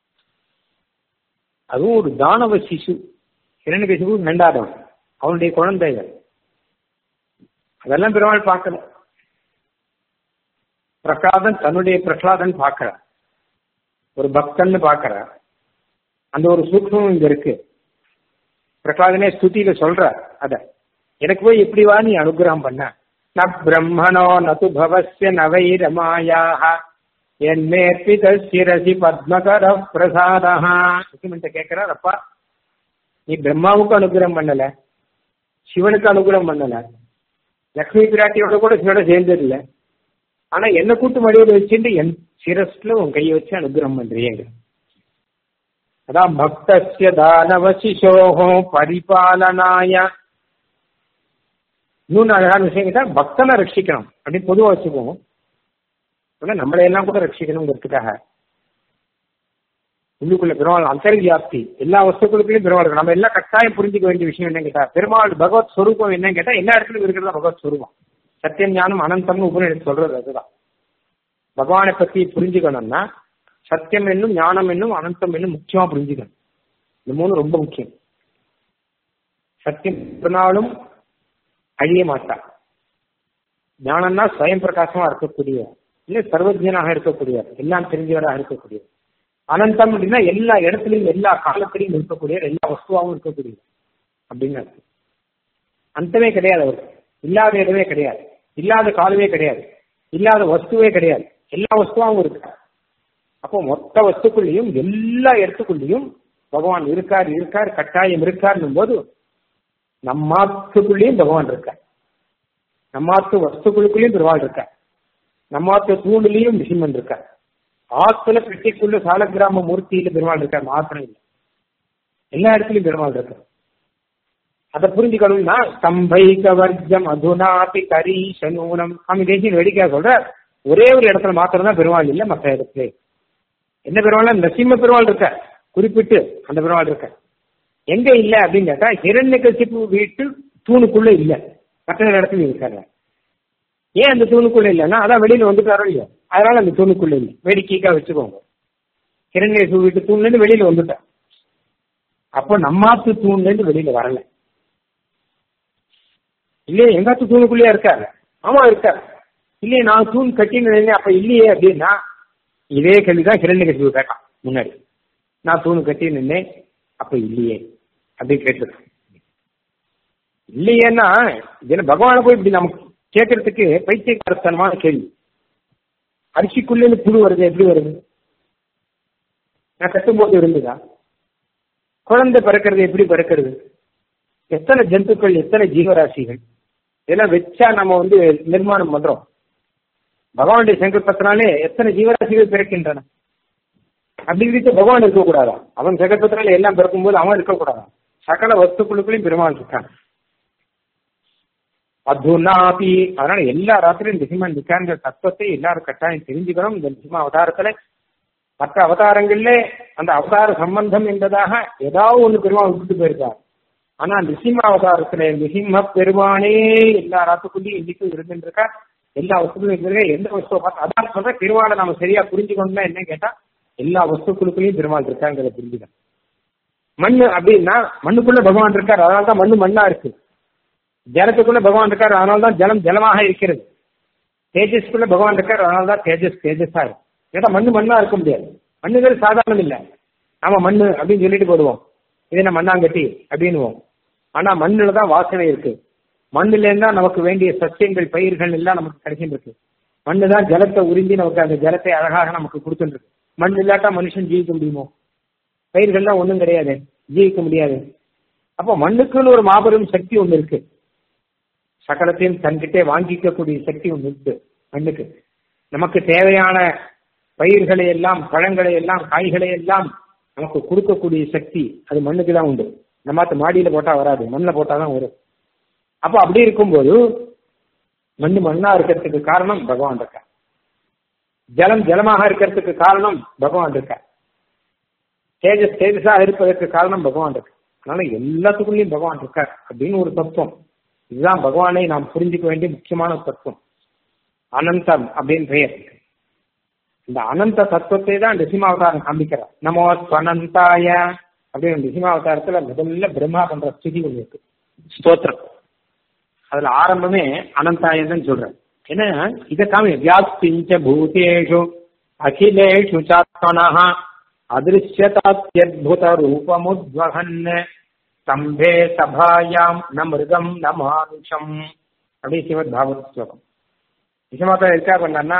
அதுவும் ஒரு தானவ சிசு இரண்டு கசிவு நண்டாதவன் அவனுடைய குழந்தைகள் அதெல்லாம் பெருமாள் பார்க்கல பிரகலாதன் தன்னுடைய பிரகலாதன் பார்க்கிறார் ஒரு பக்தன் பார்க்கிறார் அந்த ஒரு சூக்மம் இங்க இருக்கு பிரகலாதனே ஸ்துதியில சொல்றார் அத எனக்கு போய் எப்படி வா நீ அனுகிரகம் பண்ண ந பிரம்மணோ நது பவசிய நவைரமாயாக என்மேற்பித சிரசி பத்மகர பிரசாதா கேட்கிறார் அப்பா நீ பிரம்மாவுக்கு அனுகிரகம் பண்ணல சிவனுக்கு அனுகிரகம் பண்ணல லக்ஷ்மி பிராட்டியோட கூட சிவனை சேர்ந்தது இல்லை ஆனா என்ன கூட்டு மடியில் வச்சுட்டு என் சிரஸ்ல உன் கையை வச்சு அனுகிரகம் பண்றீங்க அதான் பக்தசிய தானவ சிசோகோ பரிபாலனாய இன்னொன்னு அழகான விஷயம் கேட்டா பக்தனை ரட்சிக்கணும் அப்படின்னு பொதுவாக வச்சுக்குவோம் ஆனா நம்மளை எல்லாம் கூட ரட்சிக்கணுங்கிறதுக்காக உள்ளுக்குள்ள பெருமாள் அந்தர்வியாப்தி எல்லா வஸ்துக்களுக்குள்ளயும் பெருமாள் இருக்கு நம்ம எல்லாம் கட்டாயம் புரிஞ்சுக்க வேண்டிய விஷயம் என்னன்னு கேட்டா பெருமாள் பகவத் ஸ்வரூபம் என்னன்னு கேட்டா எல்லா இடத்துலயும் இருக்கிறதா பகவத் ஸ்வரூபம் சத்தியம் ஞானம் அனந்தம்னு உபநிடத்து சொல்றது அதுதான் பகவானை பத்தி புரிஞ்சுக்கணும்னா சத்தியம் என்னும் ஞானம் என்னும் அனந்தம் என்னும் முக்கியமா புரிஞ்சுக்கணும் இந்த மூணு ரொம்ப முக்கியம் சத்தியம் ஒரு நாளும் அழிய மாட்டார் ஞானம்னா ஸ்வயம் பிரகாசமா இருக்கக்கூடிய இல்ல சர்வஜனாக இருக்கக்கூடிய எல்லாம் தெரிஞ்சவராக இருக்கக்கூடிய அனந்தம் அப்படின்னா எல்லா இடத்துலையும் எல்லா காலத்திலையும் இருக்கக்கூடிய எல்லா வஸ்துவாகவும் இருக்கக்கூடிய அப்படின்னு அந்தமே கிடையாது அவருக்கு இல்லாத இடமே கிடையாது இல்லாத காலமே கிடையாது இல்லாத வஸ்துவே கிடையாது எல்லா வஸ்துவாகவும் இருக்கு அப்போ மொத்த வஸ்துக்குள்ளேயும் எல்லா இடத்துக்குள்ளேயும் பகவான் இருக்கார் இருக்கார் கட்டாயம் இருக்கார்னும் போது நம்மாத்துக்குள்ளேயும் பகவான் இருக்கார் நம்மாத்து வஸ்துக்குள்ளுக்குள்ளேயும் பெருவாள் இருக்கார் நம்மாத்து தூணிலையும் நிசிம்மன் இருக்கார் ஆத்துல பெட்டிக்குள்ள சால கிராம மூர்த்தியில பெருமாள் இருக்கார் மாத்திரம் இல்லை எல்லா இடத்துலயும் பெருமாள் இருக்கார் அதை புரிஞ்சுக்கணும்னா ஸ்தம்பைக வர்க்கம் அதுனாபி கரீசனூனம் சாமி தேசியம் வேடிக்கையா சொல்ற ஒரே ஒரு இடத்துல மாத்திரம் தான் பெருமாள் இல்லை மற்ற இடத்துல என்ன பெருமாள் நரசிம்ம பெருமாள் இருக்க குறிப்பிட்டு அந்த பெருமாள் இருக்க எங்க இல்ல அப்படின்னு கேட்டா இரண்டு கசிப்பு வீட்டு தூணுக்குள்ள இல்ல மற்ற இடத்துல இருக்காரு ஏன் அந்த தூணுக்குள்ள இல்லைன்னா அதான் வெளியில வந்துட்டாரோ இல்லையோ அதனால அந்த தூணுக்குள்ள இல்லை வேடிக்கைக்கா வச்சுக்கோங்க இரண்டு வீட்டு தூண்ல இருந்து வெளியில வந்துட்டார் அப்போ நம்மாத்து தூண்ல இருந்து வெளியில வரல இல்லையே எங்காத்து தூணுக்குள்ளேயே இருக்காரு ஆமா இருக்காரு இல்லையே நான் தூண் கட்டினேன் அப்ப இல்லையே அப்படின்னா இதே கேள்விதான் கிரண்ய கட்சி கேட்டான் முன்னாடி நான் தூணு கட்டி நின்னேன் அப்ப இல்லையே அப்படின்னு கேட்டிருக்கேன் இல்லையேன்னா இது பகவானை போய் இப்படி நமக்கு கேட்கறதுக்கு பைத்தியகாரத்தனமான கேள்வி அரிசிக்குள்ளே புழு வருது எப்படி வருது நான் கட்டும்போது இருந்ததா குழந்தை பிறக்கிறது எப்படி பிறக்கிறது எத்தனை ஜந்துக்கள் எத்தனை ஜீவராசிகள் இதெல்லாம் வச்சா நம்ம வந்து நிர்மாணம் பண்றோம் பகவானுடைய சங்கல்பத்தினாலே எத்தனை ஜீவராசிகள் பிறக்கின்றன அப்படி இருக்க பகவான் இருக்கக்கூடாதா அவன் சங்கல்பத்தினால எல்லாம் பிறக்கும்போது அவன் இருக்கக்கூடாதா சகல வஸ்துக்களுக்குள்ளயும் பெருமாள் இருக்கான் அதுனாபி அதனால எல்லா ராத்திரியும் நிசிம்மன் இருக்கான்ற தத்துவத்தை எல்லாரும் கட்டாயம் தெரிஞ்சுக்கணும் இந்த நிசிம்ம அவதாரத்துல மற்ற அவதாரங்கள்ல அந்த அவதார சம்பந்தம் என்பதாக ஏதாவது ஒண்ணு பெருமாள் விட்டுட்டு போயிருக்கார் ஆனா நிசிம்ம அவதாரத்துல நிசிம்ம பெருமானே எல்லா ராத்துக்குள்ளேயும் இன்னைக்கும் இருந்துருக்கா எல்லா வஸ்துக்களும் இருந்திருக்கா எந்த வஸ்துவை பார்த்து அதான் சொல்ற பெருமாளை நம்ம சரியா புரிஞ்சுக்கணும்னா என்ன கேட்டா எல்லா வஸ்துக்களுக்குள்ளேயும் பெருமாள் இருக்காங்கிறத புரிஞ்சுக்கணும் மண்ணு அப்படின்னா மண்ணுக்குள்ள பகவான் இருக்கார் அதனால தான் மண்ணு மண்ணா இருக்கு ஜலத்துக்குள்ள பகவான் இருக்கார் அதனால தான் ஜலம் ஜலமாக இருக்கிறது தேஜஸ்க்குள்ள பகவான் இருக்கார் அதனால தான் தேஜஸ் தேஜஸா இருக்கு ஏன்னா மண்ணு மண்ணா இருக்க முடியாது மண்ணுகள் சாதாரணம் இல்லை நாம மண்ணு அப்படின்னு சொல்லிட்டு போடுவோம் இது என்ன மண்ணாங்கட்டி அப்படின்னுவோம் ஆனா மண்ணுல தான் வாசனை இருக்கு மண்ணுல இருந்தா நமக்கு வேண்டிய சத்தியங்கள் பயிர்கள் எல்லாம் நமக்கு கிடைச்சிட்டு இருக்கு மண்ணு தான் ஜலத்தை உறிஞ்சி நமக்கு அந்த ஜலத்தை அழகாக நமக்கு கொடுத்துட்டு இருக்கு மண் இல்லாட்டா மனுஷன் ஜீவிக்க முடியுமோ பயிர்கள்லாம் ஒன்றும் கிடையாது ஜீவிக்க முடியாது அப்போ மண்ணுக்குன்னு ஒரு மாபெரும் சக்தி ஒன்று இருக்கு சகலத்தையும் தன்கிட்டே வாங்கிக்கக்கூடிய சக்தி ஒன்று இருக்கு மண்ணுக்கு நமக்கு தேவையான பயிர்களை எல்லாம் பழங்களை எல்லாம் காய்களை எல்லாம் நமக்கு கொடுக்கக்கூடிய சக்தி அது மண்ணுக்கு தான் உண்டு நம்ம மாடியில போட்டா வராது மண்ணில் போட்டா தான் வரும் அப்போ அப்படி இருக்கும்போது மண்ணு மண்ணா இருக்கிறதுக்கு காரணம் பகவான் இருக்க ஜலம் ஜலமாக இருக்கிறதுக்கு காரணம் பகவான் இருக்க தேஜஸ் தேஜஸாக இருப்பதற்கு காரணம் பகவான் இருக்கு அதனால எல்லாத்துக்குள்ளேயும் பகவான் இருக்கார் அப்படின்னு ஒரு தத்துவம் இதுதான் பகவானை நாம் புரிஞ்சுக்க வேண்டிய முக்கியமான தத்துவம் அனந்தம் அப்படின்னு பெயர் இந்த அனந்த தத்துவத்தை தான் நிசிமாவதாரம் காமிக்கிறார் நமோ ஸ்வனந்தாய அப்படின்னு நிசிமாவதாரத்துல முதல்ல பிரம்மா பண்ற ஸ்திதி ஒன்று இருக்கு ஸ்தோத்திரம் அதுல ஆரம்பமே அனந்தாயன்னு சொல்றேன் ஏன்னா இதை காமி வியாஸ்பிஞ்ச பூதேஷு அகிலேஷு சாத்மனஹ அதிருஷ்யதாத்யத்புத ரூபமுத்வகன் ஸ்தம்பே சபாயாம் ந மிருகம் ந மானுஷம் அப்படி ஸ்ரீமத் பாகவத ஸ்லோகம் நிஜமாத்தா இருக்கா பண்ணா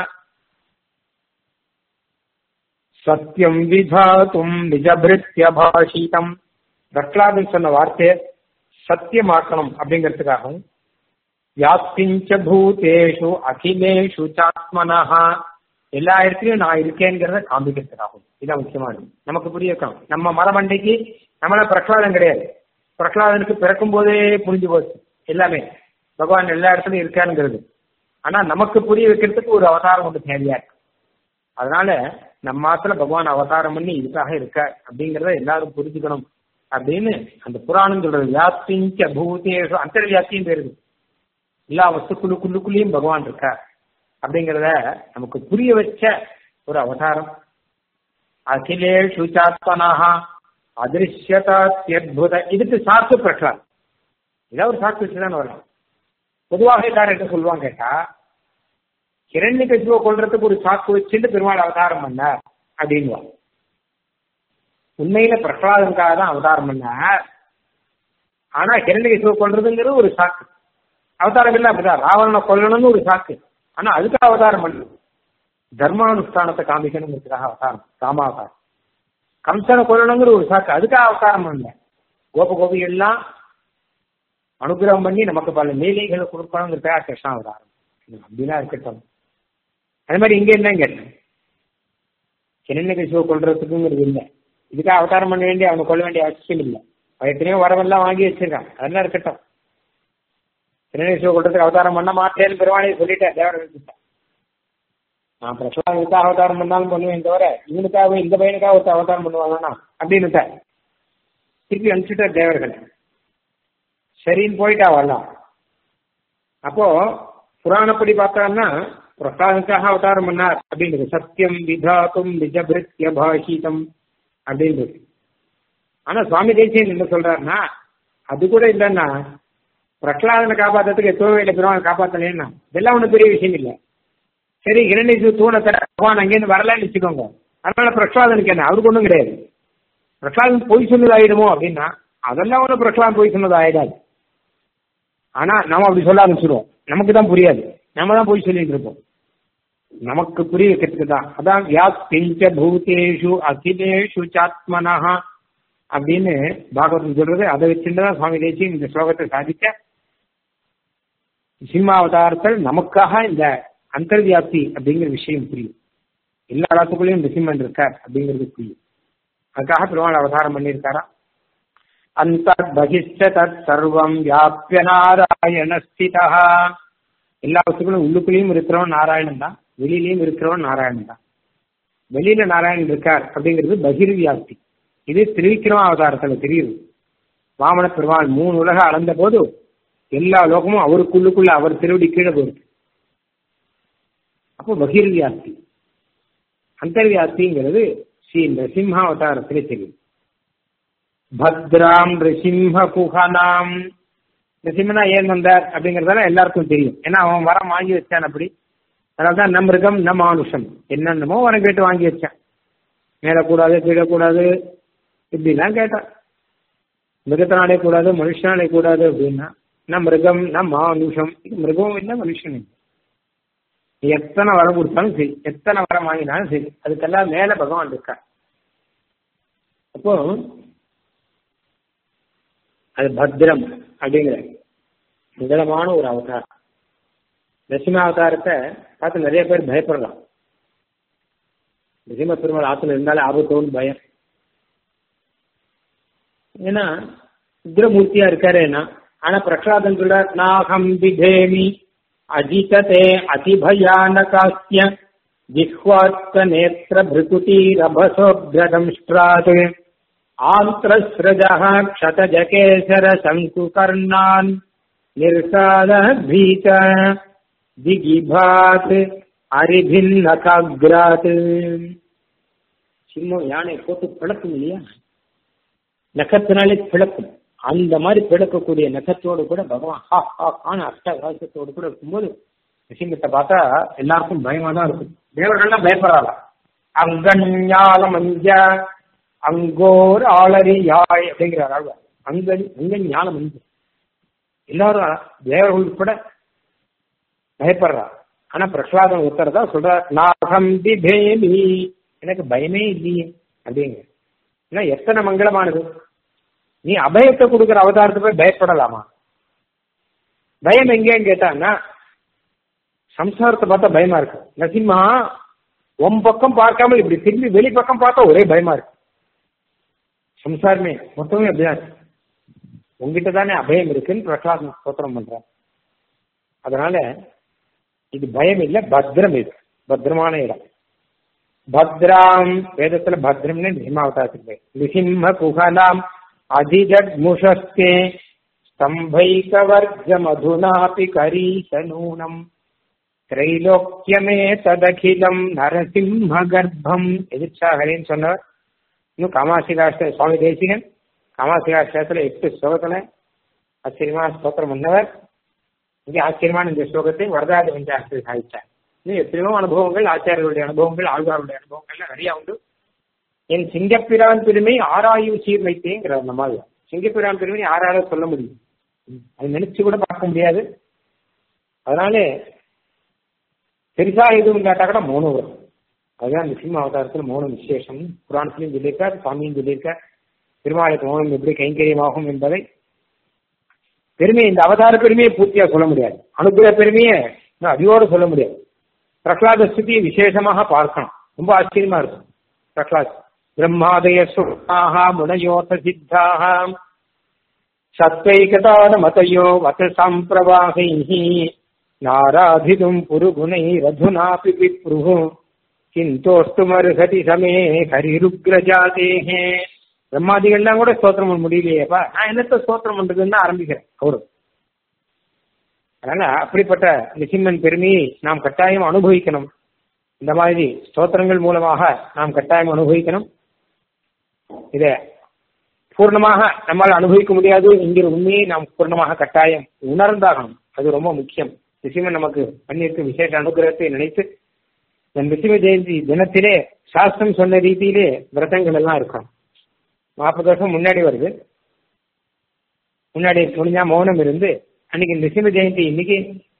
சத்தியம் விதாத்தும் நிஜபிருத்திய பாஷிதம் பிரகலாதன் சொன்ன வார்த்தையை சத்தியமாக்கணும் அப்படிங்கிறதுக்காகவும் வியாப்திஞ்ச பூதேஷு அகிலேஷு சாத்மனஹா எல்லா இடத்துலயும் நான் இருக்கேங்கிறத காமிக்கிறதுக்காகும் இதான் முக்கியமானது நமக்கு புரியக்கணும் நம்ம மரமண்டைக்கு நம்மள பிரகலாதம் கிடையாது பிரகலாதனுக்கு பிறக்கும் போதே புரிஞ்சு போச்சு எல்லாமே பகவான் எல்லா இடத்துலயும் இருக்காருங்கிறது ஆனா நமக்கு புரிய வைக்கிறதுக்கு ஒரு அவதாரம் ஒன்று தேவையா இருக்கு அதனால நம்ம மாத்திர பகவான் அவதாரம் பண்ணி இதுக்காக இருக்க அப்படிங்கிறத எல்லாரும் புரிஞ்சுக்கணும் அப்படின்னு அந்த புராணம் சொல்றது வியாப்திஞ்ச பூதேஷு அந்தர்வியாப்தியும் பேருது எல்லா வஸ்துக்குள்ளுக்குள்ளுக்குள்ளேயும் பகவான் இருக்கார் அப்படிங்கிறத நமக்கு புரிய வச்ச ஒரு அவதாரம் அகிலேஷு சாத்மனாக அதிருஷ்யதாத்யத்புத இதுக்கு சாக்கு பிரகலாத் இதான் ஒரு சாக்கு வச்சு தான் வரலாம் பொதுவாக எல்லாரும் என்ன சொல்லுவாங்க கேட்டா கிரண்ய கசிவை கொள்றதுக்கு ஒரு சாக்கு வச்சுட்டு பெருமாள் அவதாரம் பண்ணார் அப்படின்வாங்க உண்மையில பிரகலாதனுக்காக தான் அவதாரம் பண்ணார் ஆனா கிரண்ய கசிவை கொள்றதுங்கிறது ஒரு சாக்கு அவதாரம் இல்லை அப்படிதான் ராவணனை கொல்லணும்னு ஒரு சாக்கு ஆனா அதுக்கு அவதாரம் பண்ணு தர்மானுஷ்டானத்தை காமிக்கணுங்கிறதுக்காக அவதாரம் ராமாவதாரம் கம்சனை கொல்லணுங்கிற ஒரு சாக்கு அதுக்காக அவதாரம் பண்ணல கோப கோபிகள்லாம் அனுகிரகம் பண்ணி நமக்கு பல லீலைகளை கொடுக்கணுங்கிறதுக்காக கிருஷ்ணா அவதாரம் அப்படின்னா இருக்கட்டும் அது மாதிரி இங்க என்ன கேட்டேன் கிரண்ய கசிவை கொள்றதுக்குங்கிறது இல்லை இதுக்காக அவதாரம் பண்ண வேண்டிய அவனை கொள்ள வேண்டிய அவசியம் இல்லை எத்தனையோ வரவெல்லாம் வாங்கி வச்சிருக்கான் அதெல்லாம் இருக்கட்டும் திருநேஸ்வர கூட்டத்துக்கு அவதாரம் பண்ண மாட்டேன்னு பெருமாளையை சொல்லிட்டேன் தேவர்களுக்கு நான் பிரசவாவுக்காக அவதாரம் பண்ணாலும் பண்ணுவேன் தவிர இவனுக்காக இந்த பையனுக்காக ஒருத்தர் அவதாரம் பண்ணுவாங்கன்னா அப்படின்னு திருப்பி அனுப்பிச்சுட்டார் தேவர்கள் சரின்னு போயிட்டா வரலாம் அப்போ புராணப்படி பார்த்தோம்னா பிரசாதுக்காக அவதாரம் பண்ணார் அப்படின்றது சத்தியம் விதாத்தும் நிஜபிருத்திய பாஷிதம் அப்படின்றது ஆனா சுவாமி தேசியன் என்ன சொல்றாருன்னா அது கூட இல்லைன்னா பிரகலாதனை காப்பாத்துறதுக்கு எத்தோ இல்லை பெருமாள் காப்பாத்தலேன்னா இதெல்லாம் ஒன்றும் பெரிய விஷயம் இல்லை சரி இரண்டு தூணை தர பகவான் அங்கேருந்து வரலான்னு வச்சுக்கோங்க அதனால பிரகலாதனுக்கு என்ன அவருக்கு ஒன்றும் கிடையாது பிரகலாதன் பொய் சொன்னது ஆயிடுமோ அப்படின்னா அதெல்லாம் ஒன்றும் பிரகலாதன் பொய் சொன்னது ஆயிடாது ஆனா நம்ம அப்படி சொல்ல ஆரம்பிச்சிடுவோம் நமக்கு தான் புரியாது நம்ம தான் போய் சொல்லிட்டு இருப்போம் நமக்கு புரிய வைக்கிறதுக்கு தான் அதான் வியாப்திஞ்ச பூதேஷு அகிலேஷு சாத்மனஹா அப்படின்னு பாகவதம் சொல்றது அதை வச்சுட்டு தான் சுவாமி தேசியம் இந்த ஸ்லோகத்தை சாதிக்க சிம்மாவதாரத்தில் நமக்காக இந்த அந்தர்வியாப்தி அப்படிங்கிற விஷயம் புரியும் எல்லா இடத்துக்குள்ளேயும் இந்த சிம்மன் இருக்கார் அப்படிங்கிறது புரியும் அதுக்காக பெருமாள் அவதாரம் பண்ணியிருக்காரா அந்தர்பகிஷ்ட தத் சர்வம் வியாபிய நாராயண ஸ்திதா எல்லா வஸ்துக்களும் உள்ளுக்குள்ளேயும் இருக்கிறவன் நாராயணன் தான் வெளியிலையும் இருக்கிறவன் நாராயணன் தான் வெளியில நாராயணன் இருக்கார் அப்படிங்கிறது பகிர் வியாப்தி இது திருவிக்கிரம அவதாரத்துல தெரியுது வாமன பெருமாள் மூணு உலக அளந்த போது எல்லா லோகமும் அவருக்குள்ளுக்குள்ள அவர் திருவடி கீழே போயிருக்கு அப்போ பகிர் வியாப்தி அந்தர்வியாப்திங்கிறது ஸ்ரீ நரசிம்ம அவதாரத்திலே தெரியும் பத்ராம் ரிசிம்ம குஹனாம் நரசிம்மனா ஏன் வந்தார் அப்படிங்கறதால எல்லாருக்கும் தெரியும் ஏன்னா அவன் வரம் வாங்கி வச்சான் அப்படி அதனால்தான் நம் மிருகம் நம் மானுஷம் என்னென்னமோ வரம் கேட்டு வாங்கி வச்சான் மேல கூடாது கீழே கூடாது இப்படிலாம் கேட்டான் மிருகத்தினாலே கூடாது மனுஷனாலே கூடாது அப்படின்னா நம் மிருகம் நம் மானுஷம் இது மிருகமும் இல்லை மனுஷனும் இல்லை நீ எத்தனை வரம் கொடுத்தாலும் சரி எத்தனை வரம் வாங்கினாலும் சரி அதுக்கெல்லாம் மேல பகவான் இருக்கார் அப்போ அது பத்ரம் அப்படிங்கிற முதலமான ஒரு அவதாரம் நரசிம்ம அவதாரத்தை பார்த்து நிறைய பேர் பயப்படலாம் நரசிம்ம பெருமாள் ஆத்துல இருந்தாலே ஆபத்தோன்னு பயம் ஏன்னா உக்ரமூர்த்தியா இருக்காருன்னா ஆனா பிரகலாதன் சொல்றார் நாகம் விதேமி அஜிததே அதிபயானகாஸ்ய ஜிஹ்வாத்க நேத்திர பிருகுதீரபசோபிரதம்ஷ்டாத் ஆந்திரஸ்ரஜः க்ஷதஜகேசர சங்குகர்ணான் நிர்சாத பீத திகிபாத் அரிபின்னகாக்ராத் சிம்மம் யானை போட்டு பிளக்கும் இல்லையா நகத்தினாலே பிளக்கும் அந்த மாதிரி பிளக்கக்கூடிய நகத்தோடு கூட பகவான் ஹா ஹா ஆன அஷ்டகாசத்தோடு கூட இருக்கும்போது சிம்மத்தை பார்த்தா எல்லாருக்கும் பயமா தான் இருக்கும் தேவர்கள்லாம் பயப்படுறாங்க அங்கஞாலம் அஞ்ச அங்கோர் ஆளறி யாய் அப்படிங்கிறார் ஆழ்வார் அங்கன் அங்கன் ஞானம் அஞ்சு எல்லாரும் தேவர்கள் உட்பட பயப்படுறா ஆனா பிரகலாதன் உத்தர தான் சொல்றார் நாகம் பிபேமி எனக்கு பயமே இல்லையே அப்படிங்க ஏன்னா எத்தனை மங்களமானது நீ அபயத்தை கொடுக்குற அவதாரத்தை போய் பயப்படலாமா பயம் எங்கேன்னு கேட்டான்னா சம்சாரத்தை பார்த்தா பயமா இருக்கு நரசிம்மா உன் பக்கம் பார்க்காமல் இப்படி திரும்பி வெளி பக்கம் பார்த்தா ஒரே பயமா இருக்கு சம்சாரமே மொத்தமே அப்படிதான் இருக்கு உங்ககிட்ட தானே அபயம் இருக்குன்னு பிரகலாதன் ஸ்தோத்திரம் பண்றான் அதனால இது பயம் இல்ல பத்ரம் இது பத்திரமான இடம் பத்ராம் வேதத்துல பத்ரம்னு நிமாவதாரத்துக்கு நிசிம்ம குஹலாம் அதிஜக்முஷஸ்தே ஸ்தம்பைகவர்ஜ மதுனாபி கரீசனூனம் திரைலோக்கியமே ததகிலம் நரசிம்ம கர்ப்பம் எதிர்ச்சாகரேன்னு சொன்னவர் இன்னும் காமாசிகாஷ்ட சுவாமி தேசிகன் காமாசிகாஷ்டத்துல எட்டு ஸ்லோகத்துல ஆச்சரியமா ஸ்தோத்திரம் பண்ணவர் இங்கே ஆச்சரியமான இந்த ஸ்லோகத்தை வரதாதி பஞ்சாயத்தில் சாதிச்சார் இன்னும் எத்தனையோ அனுபவங்கள் ஆச்சாரியர்களுடைய அனுபவங்கள் ஆழ்வாருடைய அனுபவங்கள்லாம் நிறைய உண்டு என் சிங்கப்பிரான் பெருமை ஆராயும் சீர் வைத்தேங்கிறார் நம்மால் சிங்கப்பிரான் பெருமை ஆறார சொல்ல முடியும் அது நினைச்சு கூட பார்க்க முடியாது அதனால பெருசா எதுவும் கேட்டா கூட மௌனம் வரும் அதுதான் இந்த சிம்ம அவதாரத்தில் மௌனம் விசேஷம் புராணத்திலையும் சொல்லியிருக்கார் சுவாமியும் சொல்லியிருக்கார் திருமாலுக்கு மௌனம் எப்படி கைங்கரியமாகும் என்பதை பெருமை இந்த அவதார பெருமையை பூர்த்தியா சொல்ல முடியாது அனுகிரக பெருமையை அடியோடு சொல்ல முடியாது பிரகலாத ஸ்துதியை விசேஷமாக பார்க்கணும் ரொம்ப ஆச்சரியமா இருக்கும் பிரகலாத் பிரம்மாதய சுகாக முனயோத சித்தாக சத்வைகதான மதயோ வத சம்பிரவாகை நாராதிதும் புருகுணை ரதுனாபி விப்ருஹு கிந்தோஷ்டுமர்ஹதி சமே ஹரிருக்ரஜாதேஹே பிரம்மாதிகள்லாம் கூட ஸ்தோத்திரம் பண்ண முடியலையேப்பா நான் என்னத்த ஸ்தோத்திரம் பண்றதுன்னு ஆரம்பிக்கிறேன் அவரு அதனால அப்படிப்பட்ட நிசிம்மன் பெருமையை நாம் கட்டாயம் அனுபவிக்கணும் இந்த மாதிரி ஸ்தோத்திரங்கள் மூலமாக நாம் கட்டாயம் அனுபவிக்கணும் இத பூர்ணமாக நம்மால் அனுபவிக்க முடியாது என்கிற உண்மையை நாம் பூர்ணமாக கட்டாயம் உணர்ந்தாகணும் அது ரொம்ப முக்கியம் நிசிம்மன் நமக்கு பண்ணியிருக்கும் விசேஷ அனுகிரகத்தை நினைத்து இந்த நிசிம ஜெயந்தி தினத்திலே சாஸ்திரம் சொன்ன ரீதியிலே விரதங்கள் எல்லாம் இருக்கும் நாற்பது வருஷம் முன்னாடி வருது முன்னாடி முடிஞ்சா மௌனம் இருந்து அன்னைக்கு நிசிம ஜெயந்தி இன்னைக்கு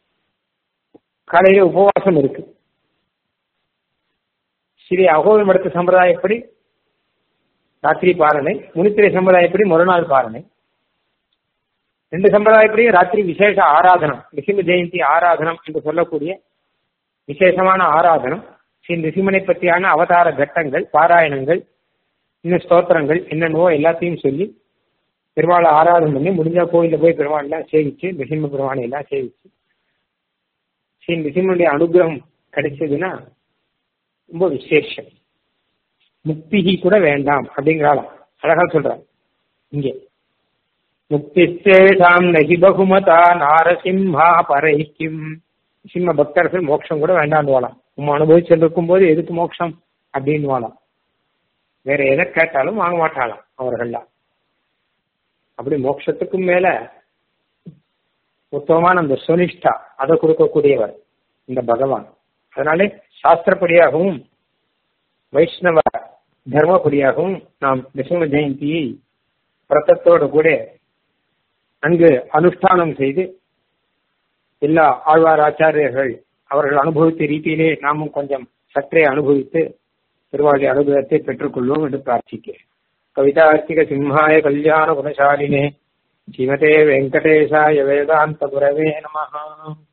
காலையில உபவாசம் இருக்கு ஸ்ரீ அகோவி மடத்து சம்பிரதாயப்படி ராத்திரி பாரணை முனித்திரை சம்பிரதாயப்படி மறுநாள் பாரணை ரெண்டு சம்பிரதாயப்படியும் ராத்திரி விசேஷ ஆராதனம் நிசிம ஜெயந்தி ஆராதனம் என்று சொல்லக்கூடிய விசேஷமான ஆராதனம் ஸ்ரீ நிசிமனை பற்றியான அவதார கட்டங்கள் பாராயணங்கள் இன்னும் ஸ்தோத்திரங்கள் என்னென்னவோ எல்லாத்தையும் சொல்லி பெருமாளை ஆராதனை பண்ணி முடிஞ்சா கோயில்ல போய் பெருமாள்லாம் சேவிச்சு நிசிம்ம பெருமானை எல்லாம் சேவிச்சு ஸ்ரீ நிசிம்மனுடைய அனுகிரகம் கிடைச்சதுன்னா ரொம்ப விசேஷம் முக்திகி கூட வேண்டாம் அப்படிங்கிறாளாம் அழகா சொல்றான் இங்கே முக்திஸ்தேஷாம் நகி பகுமதா நாரசிம்ஹா பரைக்கும் சிம்ம பக்தர்கள் மோட்சம் கூட வேண்டாம் வாழாம் உம் அனுபவிச்சுட்டு இருக்கும் போது எதுக்கு மோட்சம் அப்படின்னு வாழாம் வேற எதை கேட்டாலும் வாங்க மாட்டாளாம் அவர்கள்லாம் அப்படி மோட்சத்துக்கும் மேல உத்தமமான அந்த சுனிஷ்டா அதை கொடுக்கக்கூடியவர் இந்த பகவான் அதனாலே சாஸ்திரப்படியாகவும் வைஷ்ணவ தர்மப்படியாகவும் நாம் நிசிம்ம ஜெயந்தியை பிரத்தத்தோடு கூட அங்கு அனுஷ்டானம் செய்து எல்லா ஆழ்வார் ஆச்சாரியர்கள் அவர்கள் அனுபவித்த ரீதியிலே நாமும் கொஞ்சம் சற்றே அனுபவித்து திருவாளி அனுபவத்தை பெற்றுக்கொள்வோம் என்று பிரார்த்திக்கிறேன் கவிதார்த்திக சிம்ஹாய கல்யாண குணசாலினே ஸ்ரீமதே வெங்கடேசாய வேதாந்த குரவே நமஹா